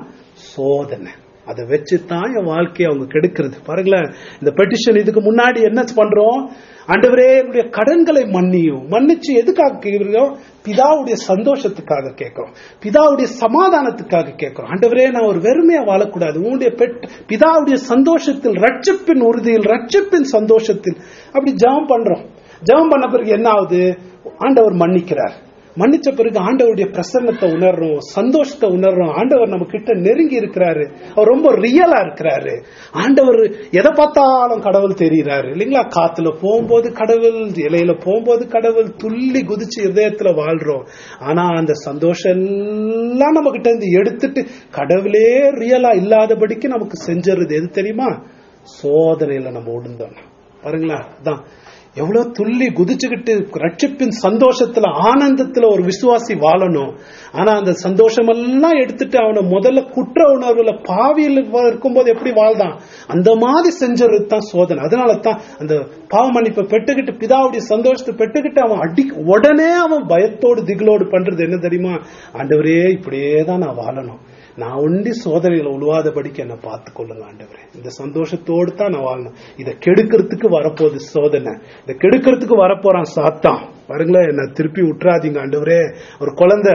சோதனை அதை வச்சு தான் என் வாழ்க்கையை அவங்க கெடுக்கிறது பாருங்களேன் இந்த பெட்டிஷன் இதுக்கு முன்னாடி என்ன பண்றோம் ஆண்டவரே என்னுடைய கடன்களை மன்னியும் மன்னிச்சு எதுக்காக கேட்கிறோம் பிதாவுடைய சந்தோஷத்துக்காக கேட்கிறோம் பிதாவுடைய சமாதானத்துக்காக கேட்கிறோம் ஆண்டவரே நான் ஒரு வெறுமையா வாழக்கூடாது உன்னுடைய பெட் பிதாவுடைய சந்தோஷத்தில் ரட்சிப்பின் உறுதியில் ரட்சிப்பின் சந்தோஷத்தில் அப்படி ஜெபம் பண்றோம் ஜெபம் பண்ண பிறகு என்ன ஆகுது ஆண்டவர் மன்னிக்கிறார் மன்னிச்ச பிறகு ஆண்டவருடைய பிரசன்னத்தை உணர்றோம் சந்தோஷத்தை உணர்றோம் ஆண்டவர் நம்ம கிட்ட நெருங்கி இருக்கிறாரு அவர் ரொம்ப ரியலா இருக்கிறாரு ஆண்டவர் எதை பார்த்தாலும் கடவுள் தெரிகிறாரு இல்லைங்களா காத்துல போகும்போது கடவுள் இலையில போகும்போது கடவுள் துள்ளி குதிச்சு இதயத்துல வாழ்றோம் ஆனா அந்த சந்தோஷம் எல்லாம் நம்ம கிட்ட இருந்து எடுத்துட்டு கடவுளே ரியலா இல்லாதபடிக்கு நமக்கு செஞ்சிருது எது தெரியுமா சோதனையில நம்ம உடுந்தோம் பாருங்களா அதான் எவ்வளவு துள்ளி குதிச்சுக்கிட்டு ரட்சிப்பின் சந்தோஷத்துல ஆனந்தத்துல ஒரு விசுவாசி வாழணும் ஆனா அந்த சந்தோஷம் எல்லாம் எடுத்துட்டு அவனை முதல்ல குற்ற உணர்வுல பாவியில் இருக்கும்போது எப்படி வாழ்தான் அந்த மாதிரி செஞ்சது தான் சோதனை அதனால தான் அந்த பாவ மன்னிப்பை பெற்றுக்கிட்டு பிதாவுடைய சந்தோஷத்தை பெற்றுக்கிட்டு அவன் அடி உடனே அவன் பயத்தோடு திகிலோடு பண்றது என்ன தெரியுமா ஆண்டவரே இப்படியே தான் நான் வாழணும் நான் ஒண்டி சோதனையில உழுவாதபடிக்கு என்ன பார்த்து கொள்ளுங்க ஆண்டவரே இந்த சந்தோஷத்தோடு தான் நான் வாழணும் இதை கெடுக்கிறதுக்கு வரப்போகுது சோதனை இதை கெடுக்கிறதுக்கு வரப்போறான் சாத்தான் பாருங்களேன் என்ன திருப்பி விட்டுறாதீங்க ஆண்டவரே ஒரு குழந்தை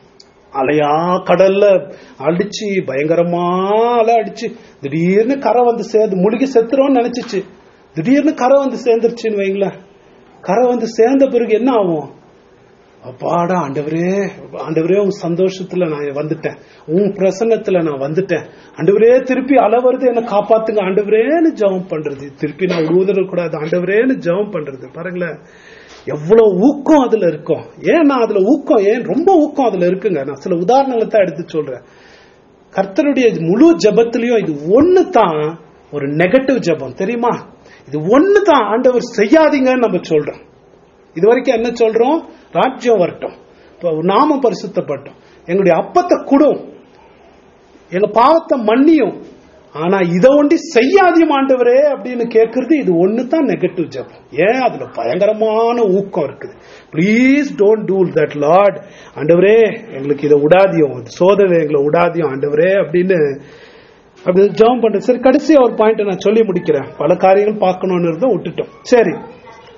அலையா கடல்ல அடிச்சு பயங்கரமா அலை அடிச்சு திடீர்னு கரை வந்து சேர்ந்து முழுகி செத்துறோம்னு நினைச்சிச்சு திடீர்னு கரை வந்து சேர்ந்துருச்சுன்னு வைங்களேன் கரை வந்து சேர்ந்த பிறகு என்ன ஆகும் அப்பாடா ஆண்டவரே ஆண்டவரே உன் சந்தோஷத்துல நான் வந்துட்டேன் உன் பிரசன்னத்துல நான் வந்துட்டேன் ஆண்டவரே திருப்பி அலை வருது என்ன காப்பாத்துங்க ஆண்டவரேன்னு ஜெபம் பண்றது திருப்பி நான் விடுவதில் கூடாது ஆண்டவரேன்னு ஜெபம் பண்றது பாருங்களேன் எவ்வளவு ஊக்கம் அதுல இருக்கும் ஏன் நான் அதுல ஊக்கம் ஏன் ரொம்ப ஊக்கம் அதுல இருக்குங்க நான் சில உதாரணங்களை தான் எடுத்து சொல்றேன் கர்த்தருடைய முழு ஜெபத்திலையும் இது ஒண்ணு தான் ஒரு நெகட்டிவ் ஜெபம் தெரியுமா இது ஒண்ணு தான் ஆண்டவர் செய்யாதீங்கன்னு நம்ம சொல்றோம் இது வரைக்கும் என்ன சொல்றோம் ராஜ்யம் வரட்டும் இப்ப நாம பரிசுத்தப்பட்டோம் எங்களுடைய அப்பத்தை குடும் எங்க பாவத்தை மன்னியும் ஆனா இதை ஒண்டி செய்யாதியும் ஆண்டவரே அப்படின்னு கேட்கறது இது ஒண்ணு தான் நெகட்டிவ் ஜபம் ஏன் அதுல பயங்கரமான ஊக்கம் இருக்குது please don't do that Lord ஆண்டவரே எங்களுக்கு இதை விடாதியும் சோதனை எங்களை விடாதியும் ஆண்டவரே அப்படின்னு அப்படி ஜெபம் பண்றேன் சரி கடைசியா ஒரு பாயிண்ட் நான் சொல்லி முடிக்கிறேன் பல காரியங்கள் பார்க்கணும்னு இருந்தோம் விட்டுட்டோம் சரி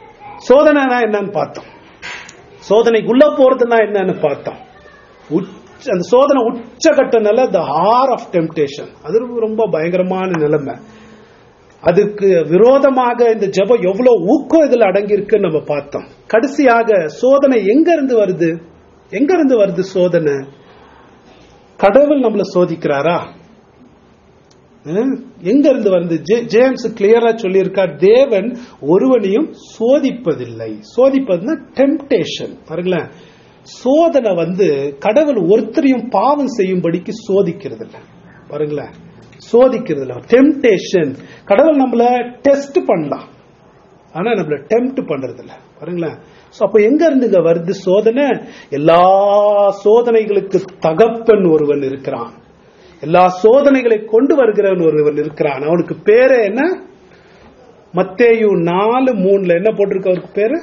சோதனைனா என்னன்னு பார்த்தோம் சோதனைக்குள்ள போறதுன்னா என்னன்னு பார்த்தோம் உட்- உச்ச- அந்த சோதனை உச்சகட்ட நிலை த ஹார் ஆஃப் டெம்டேஷன் அது ரொம்ப பயங்கரமான நிலைமை அதுக்கு விரோதமாக இந்த ஜெபம் எவ்வளவு ஊக்கம் இதுல அடங்கி இருக்குன்னு நம்ம பார்த்தோம் கடைசியாக சோதனை எங்க இருந்து வருது எங்க இருந்து வருது சோதனை கடவுள் நம்மள சோதிக்கிறாரா ஹம்? எங்க இருந்து வருது ஜே- ஜேம்ஸ் கிளியரா சொல்லியிருக்கார் தேவன் ஒருவனையும் சோதிப்பதில்லை சோதிப்பதுன்னா டெம்டேஷன் பாருங்களேன் சோதனை வந்து கடவுள் ஒருத்தரையும் பாவம் செய்யும்படிக்கு சோதிக்கிறது இல்ல பாருங்களேன் சோதிக்கிறது இல்ல டெம்டேஷன் கடவுள் நம்மள டெஸ்ட் பண்ணலாம் ஆனா நம்மள டெம்ட் பண்றது இல்ல பாருங்களேன் சோ அப்ப எங்க இருந்து இங்க வருது சோதனை எல்லா சோதனைகளுக்கு தகப்பன் ஒருவன் இருக்கிறான் எல்லா சோதனைகளை கொண்டு வருகிறவன் ஒருவன் இருக்கிறான் அவனுக்கு பேரு என்ன மத்தேயு நாலு மூணுல என்ன போட்டிருக்கு அவருக்கு பேரு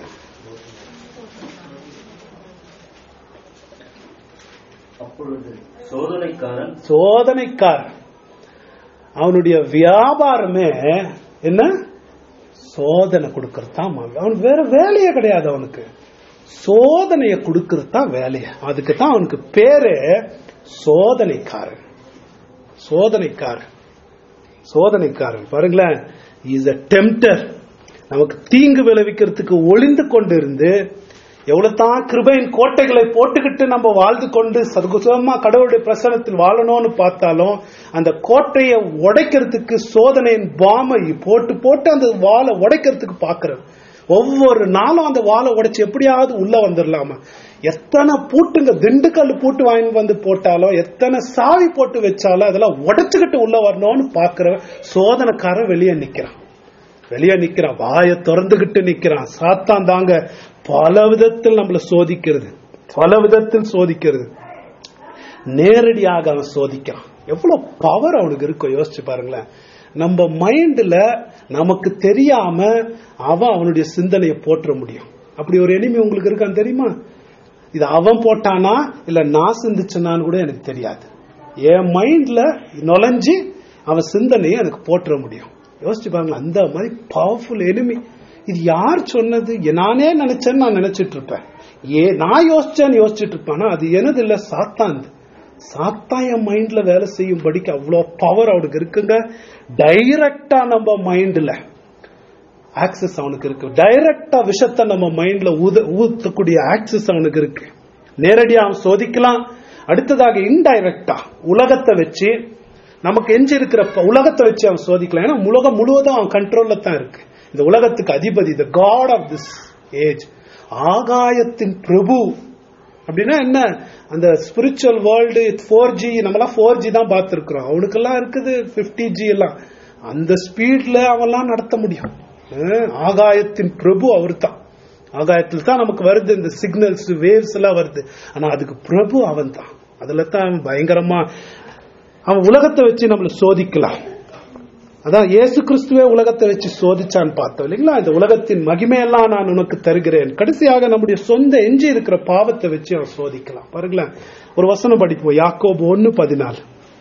அப்பொழுது சோதனைக்காரன் சோதனைக்காரன் அவனுடைய வியாபாரமே என்ன சோதனை கொடுக்கறது தான் அவனுக்கு வேற வேலையே கிடையாது அவனுக்கு சோதனையை கொடுக்கறது தான் வேலையை அதுக்கு தான் அவனுக்கு பேரு சோதனைக்காரன் சோதனைக்காரன் சோதனைக்காரன் பாருங்களேன் இஸ் அ டெம்டர் நமக்கு தீங்கு விளைவிக்கிறதுக்கு ஒளிந்து கொண்டு இருந்து எவ்வளவு தான் கிருபையின் கோட்டைகளை போட்டுக்கிட்டு நம்ம வாழ்ந்து கொண்டு சதுகுசமா கடவுளுடைய பிரசனத்தில் வாழணும்னு பார்த்தாலும் அந்த கோட்டையை உடைக்கிறதுக்கு சோதனையின் பாமை போட்டு போட்டு அந்த வாளை உடைக்கிறதுக்கு பார்க்கிறது ஒவ்வொரு நாளும் அந்த வாளை உடைச்சு எப்படியாவது உள்ள வந்துடலாமா எத்தனை பூட்டுங்க திண்டுக்கல் பூட்டு வாங்கி வந்து போட்டாலும் எத்தனை சாவி போட்டு வச்சாலும் அதெல்லாம் உடைச்சுக்கிட்டு உள்ள வரணும்னு பாக்குற சோதனைக்காரன் வெளியே நிக்கிறான் வெளியே நிக்கிறான் வாயை திறந்துகிட்டு நிக்கிறான் சாத்தான் தாங்க பல விதத்தில் நம்மள சோதிக்கிறது பல விதத்தில் சோதிக்கிறது நேரடியாக அவன் சோதிக்கிறான் எவ்வளவு பவர் அவனுக்கு இருக்கும் யோசிச்சு பாருங்களேன் நம்ம மைண்ட்ல நமக்கு தெரியாம அவன் அவனுடைய சிந்தனையை போற்ற முடியும் அப்படி ஒரு எளிமை உங்களுக்கு இருக்கான்னு தெரியுமா இது அவன் போட்டானா இல்ல நான் சிந்திச்சனான்னு கூட எனக்கு தெரியாது என் மைண்ட்ல நுழைஞ்சு அவன் சிந்தனையை எனக்கு போற்ற முடியும் யோசிச்சு பாருங்களேன் அந்த மாதிரி பவர்ஃபுல் எனிமி இது யார் சொன்னது நானே நினைச்சேன்னு நான் நினைச்சிட்டு இருப்பேன் ஏ நான் யோசிச்சேன்னு யோசிச்சுட்டு இருப்பேன் அது எனது இல்ல சாத்தாந்து சாத்தான் என் மைண்ட்ல வேலை செய்யும்படிக்கு அவ்வளோ பவர் அவனுக்கு இருக்குங்க டைரக்டா நம்ம மைண்ட்ல ஆக்சஸ் அவனுக்கு இருக்கு டைரக்டா விஷத்தை நம்ம மைண்ட்ல ஊத ஊத்தக்கூடிய ஆக்சஸ் அவனுக்கு இருக்கு நேரடியா அவன் சோதிக்கலாம் அடுத்ததாக இன்டைரக்டா உலகத்தை வச்சு நமக்கு எஞ்சி இருக்கிற ப- உலகத்தை வச்சு அவன் சோதிக்கலாம் ஏன்னா உலகம் முழுவதும் அவன் கண்ட்ரோல்ல தான் இருக்கு இந்த உலகத்துக்கு அதிபதி the god of this age ஆகாயத்தின் பிரபு அப்படின்னா என்ன அந்த ஸ்பிரிச்சுவல் வேர்ல்டு ஃபோர் ஜி நம்மலாம் ஃபோர் ஜி தான் பார்த்துருக்குறோம் அவனுக்கெல்லாம் இருக்குது பிப்டி ஜி எல்லாம் அந்த ஸ்பீட்ல அவன்லாம் நடத்த முடியும் அஹ் ஆகாயத்தின் பிரபு அவர் தான் ஆகாயத்தில் தான் நமக்கு வருது இந்த சிக்னல்ஸ் வேவ்ஸ் எல்லாம் வருது ஆனா அதுக்கு பிரபு அவன் தான் அதுல தான் அவன் பயங்கரமா அவன் உலகத்தை வச்சு நம்மள சோதிக்கலாம் அதான் இயேசு கிறிஸ்துவே உலகத்தை வச்சு சோதிச்சான்னு பார்த்தோம் இல்லைங்களா இந்த உலகத்தின் மகிமையெல்லாம் நான் உனக்கு தருகிறேன் கடைசியாக நம்முடைய சொந்த எஞ்சி இருக்கிற பாவத்தை வச்சு அவன் சோதிக்கலாம் பாருங்களேன் ஒரு வசனம் படிப்போம் யாக்கோபு ஒன்னு பதினாலு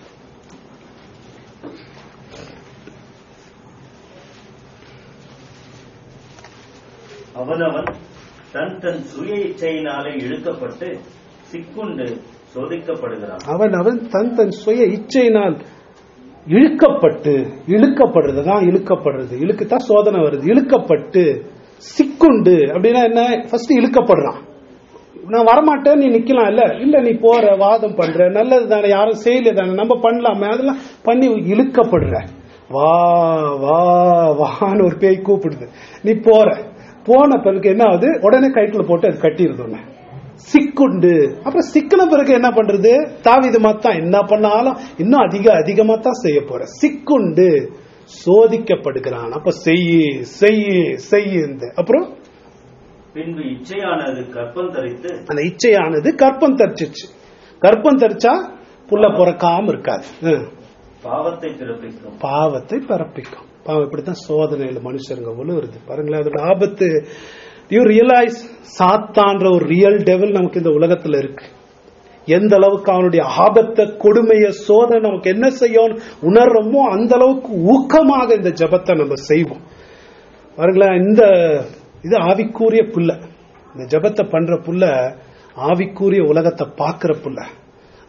அவனவன் தன் தன் சுய இச்சையினாலே இழுக்கப்பட்டு சிக்குண்டு சோதிக்கப்படுகிறான் அவன் அவன் தன் தன் சுய இச்சையினால் இழுக்கப்பட்டு இழுக்கப்படுறது தான் இழுக்கப்படுறது இழுக்குத்தான் சோதனை வருது இழுக்கப்பட்டு சிக்குண்டு அப்படின்னா என்ன ஃபர்ஸ்ட் இழுக்கப்படுறான் நான் வரமாட்டேன் நீ நிக்கலாம் இல்ல இல்ல நீ போற வாதம் பண்ற நல்லது தானே யாரும் செய்யல தானே நம்ம பண்ணலாமே அதெல்லாம் பண்ணி இழுக்கப்படுற வா வா வான்னு ஒரு பேய் கூப்பிடுது நீ போற போன பிறகு என்ன ஆகுது உடனே கைக்குள்ள போட்டு அது கட்டிடுது உன்னை சிக்குண்டு அப்புறம் சிக்கின பிறகு என்ன பண்றது தாவிது மாத்தான் என்ன பண்ணாலும் இன்னும் அதிக அதிகமா தான் செய்ய போற சிக்குண்டு சோதிக்கப்படுகிறான் அப்ப செய்யு செய்யு செய்யுந்து அப்புறம் பின்பு இச்சையானது கற்பம் தரித்து அந்த இச்சையானது கற்பம் தரிச்சிச்சு கற்பம் தரிச்சா புள்ள பிறக்காம இருக்காது ஹம். பாவத்தை பிறப்பிக்கும் பாவத்தை பிறப்பிக்கும் பாவம் இப்படித்தான் சோதனையில மனுஷருங்க விழுவுறது பாருங்களேன் அதோட ஆபத்து யூ ரியலைஸ் சாத்தான்ற ஒரு ரியல் டெவல் நமக்கு இந்த உலகத்துல இருக்கு எந்த அளவுக்கு அவனுடைய ஆபத்தை கொடுமைய சோதனை நமக்கு என்ன செய்யும் உணர்றோமோ அந்த அளவுக்கு ஊக்கமாக இந்த ஜெபத்தை நம்ம செய்வோம் பாருங்களேன் இந்த இது ஆவிக்கூறிய புள்ள இந்த ஜெபத்தை பண்ற புள்ள ஆவிக்கூறிய உலகத்தை பார்க்கிற புள்ள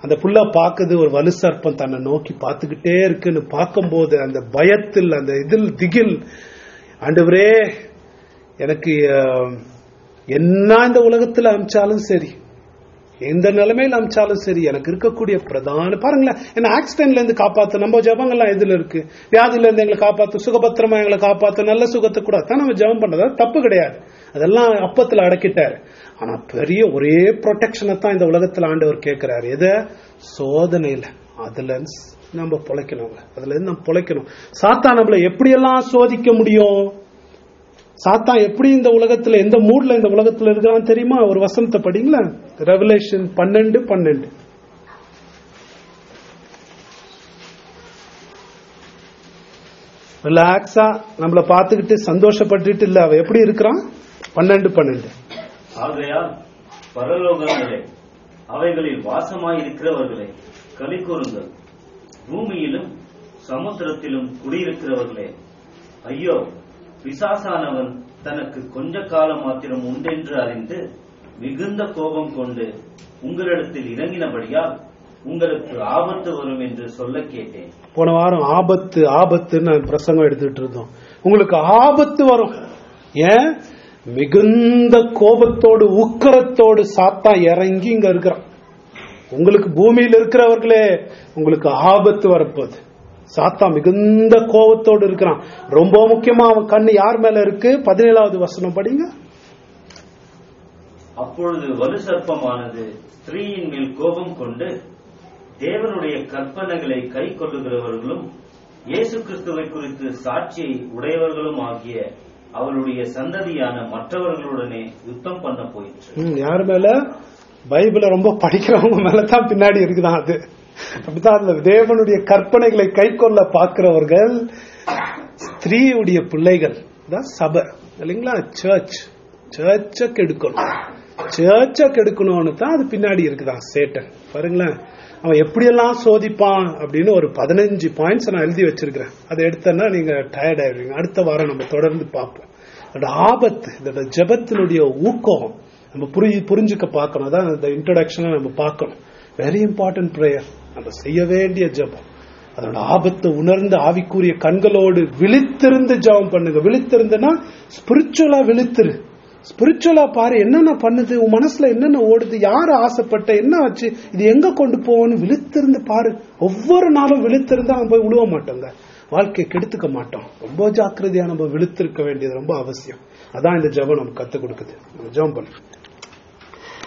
அந்த புள்ள பாக்குது ஒரு வலு சர்ப்பம் தன்னை நோக்கி பார்த்துக்கிட்டே இருக்குன்னு பார்க்கும்போது அந்த பயத்தில் அந்த இதில் திகில் ஆண்டவரே எனக்கு அஹ், என்ன இந்த உலகத்துல அமிச்சாலும் சரி எந்த நிலைமையில அமிச்சாலும் சரி எனக்கு இருக்கக்கூடிய பிரதான பாருங்களேன் என்ன ஆக்சிடென்ட்ல இருந்து காப்பாத்து நம்ம ஜபங்கள்லாம் எதுல இருக்கு வியாதியில இருந்து எங்களை காப்பாத்து சுகபத்திரமா எங்களை காப்பாத்து நல்ல சுகத்தை கூட தான் நம்ம ஜெபம் பண்றது அது தப்பு கிடையாது அதெல்லாம் அப்பத்துல அடக்கிட்டாரு ஆனா பெரிய ஒரே ப்ரொடெக்ஷனை தான் இந்த உலகத்துல ஆண்டவர் கேட்கிறாரு எதை சோதனையில அதுல இருந்து நம்ம பொழைக்கணுங்க அதுல இருந்து நம்ம பொழைக்கணும் சாத்தா நம்மள எப்படியெல்லாம் சோதிக்க முடியும் சாத்தான் எப்படி இந்த உலகத்துல எந்த மூட்ல இந்த உலகத்துல இருக்கிறான்னு தெரியுமா ஒரு வசனத்தை படிங்களா ரெவலேஷன் பன்னெண்டு பன்னெண்டு ரிலாக்ஸா நம்மள பார்த்துக்கிட்டு சந்தோஷப்பட்டுட்டு இல்ல அவ எப்படி இருக்கிறான் பன்னெண்டு பன்னெண்டு ஆகையால் பரலோகங்களே அவைகளில் வாசமாயிருக்கிறவர்களே களி கூறுங்கள் பூமியிலும் சமுத்திரத்திலும் குடியிருக்கிறவர்களே ஐயோ பிசாசானவன் தனக்கு கொஞ்ச காலம் மாத்திரம் உண்டென்று அறிந்து மிகுந்த கோபம் கொண்டு உங்களிடத்தில் இறங்கினபடியால் உங்களுக்கு ஆபத்து வரும் என்று சொல்ல கேட்டேன் போன வாரம் ஆபத்து ஆபத்துன்னு நான் பிரசங்கம் எடுத்துட்டு இருந்தோம் உங்களுக்கு ஆபத்து வரும் ஏன் மிகுந்த கோபத்தோடு உக்கரத்தோடு சாத்தா இறங்கி இங்க இருக்கிறான் உங்களுக்கு பூமியில் இருக்கிறவர்களே உங்களுக்கு ஆபத்து வரப்போகுது சாத்தா மிகுந்த கோபத்தோடு இருக்கிறான் ரொம்ப முக்கியமா அவன் கண்ணு யார் மேல இருக்கு பதினேழாவது வசனம் படிங்க அப்பொழுது வலு சர்ப்பமானது ஸ்திரீயின் மேல் கோபம் கொண்டு தேவனுடைய கற்பனைகளை கை கொள்ளுகிறவர்களும் இயேசு கிறிஸ்துவை குறித்து சாட்சியை உடையவர்களும் ஆகிய அவருடைய சந்ததியான மற்றவர்களுடனே யுத்தம் பண்ண போயிற்று ம், யார் மேல பைபிளை ரொம்ப படிக்கிறவங்க மேல தான் பின்னாடி இருக்குதான் அது அப்படித்தான் அந்த தேவனுடைய கற்பனைகளை கை கொள்ள பார்க்கிறவர்கள் ஸ்திரீயுடைய பிள்ளைகள் தான் சபை இல்லைங்களா சர்ச் சர்ச்சை கெடுக்கணும் சர்ச்சை கெடுக்கணும்னு தான் அது பின்னாடி இருக்குதான் சேட்டன் பாருங்களேன் அவன் எப்படியெல்லாம் சோதிப்பான் அப்படின்னு ஒரு பதினஞ்சு பாயிண்ட்ஸ் நான் எழுதி வச்சிருக்கிறேன் அதை எடுத்தேன்னா நீங்க டயர்ட் ஆயிடுவீங்க அடுத்த வாரம் நம்ம தொடர்ந்து பார்ப்போம் அதோட ஆபத்து இதோட ஜெபத்தினுடைய ஊக்கம் நம்ம புரி புரிஞ்சுக்க பார்க்கணும் அதான் இந்த இன்ட்ரடக்ஷனை நம்ம பார்க்கணும் வெரி இம்பார்ட்டன்ட் ப்ரேயர் நம்ம செய்ய வேண்டிய ஜெபம் அதோட ஆபத்தை உணர்ந்து ஆவிக்குரிய கண்களோடு விழித்திருந்து ஜெபம் பண்ணுங்க விழித்திருந்துன்னா ஸ்பிரிச்சுவலா விழித்திரு ஸ்பிரிச்சுவலா பாரு என்னென்ன பண்ணுது உன் மனசுல என்னென்ன ஓடுது யார் ஆசைப்பட்ட என்ன ஆச்சு இது எங்க கொண்டு போவோம்னு விழித்திருந்து பாரு ஒவ்வொரு நாளும் விழித்திருந்தா நம்ம போய் உழுவ மாட்டோங்க வாழ்க்கையை கெடுத்துக்க மாட்டோம் ரொம்ப ஜாக்கிரதையா நம்ம விழித்திருக்க வேண்டியது ரொம்ப அவசியம் அதான் இந்த ஜெபம் நமக்கு கத்துக் கொடுக்குது நம்ம ஜெபம் பண்ணுறோம்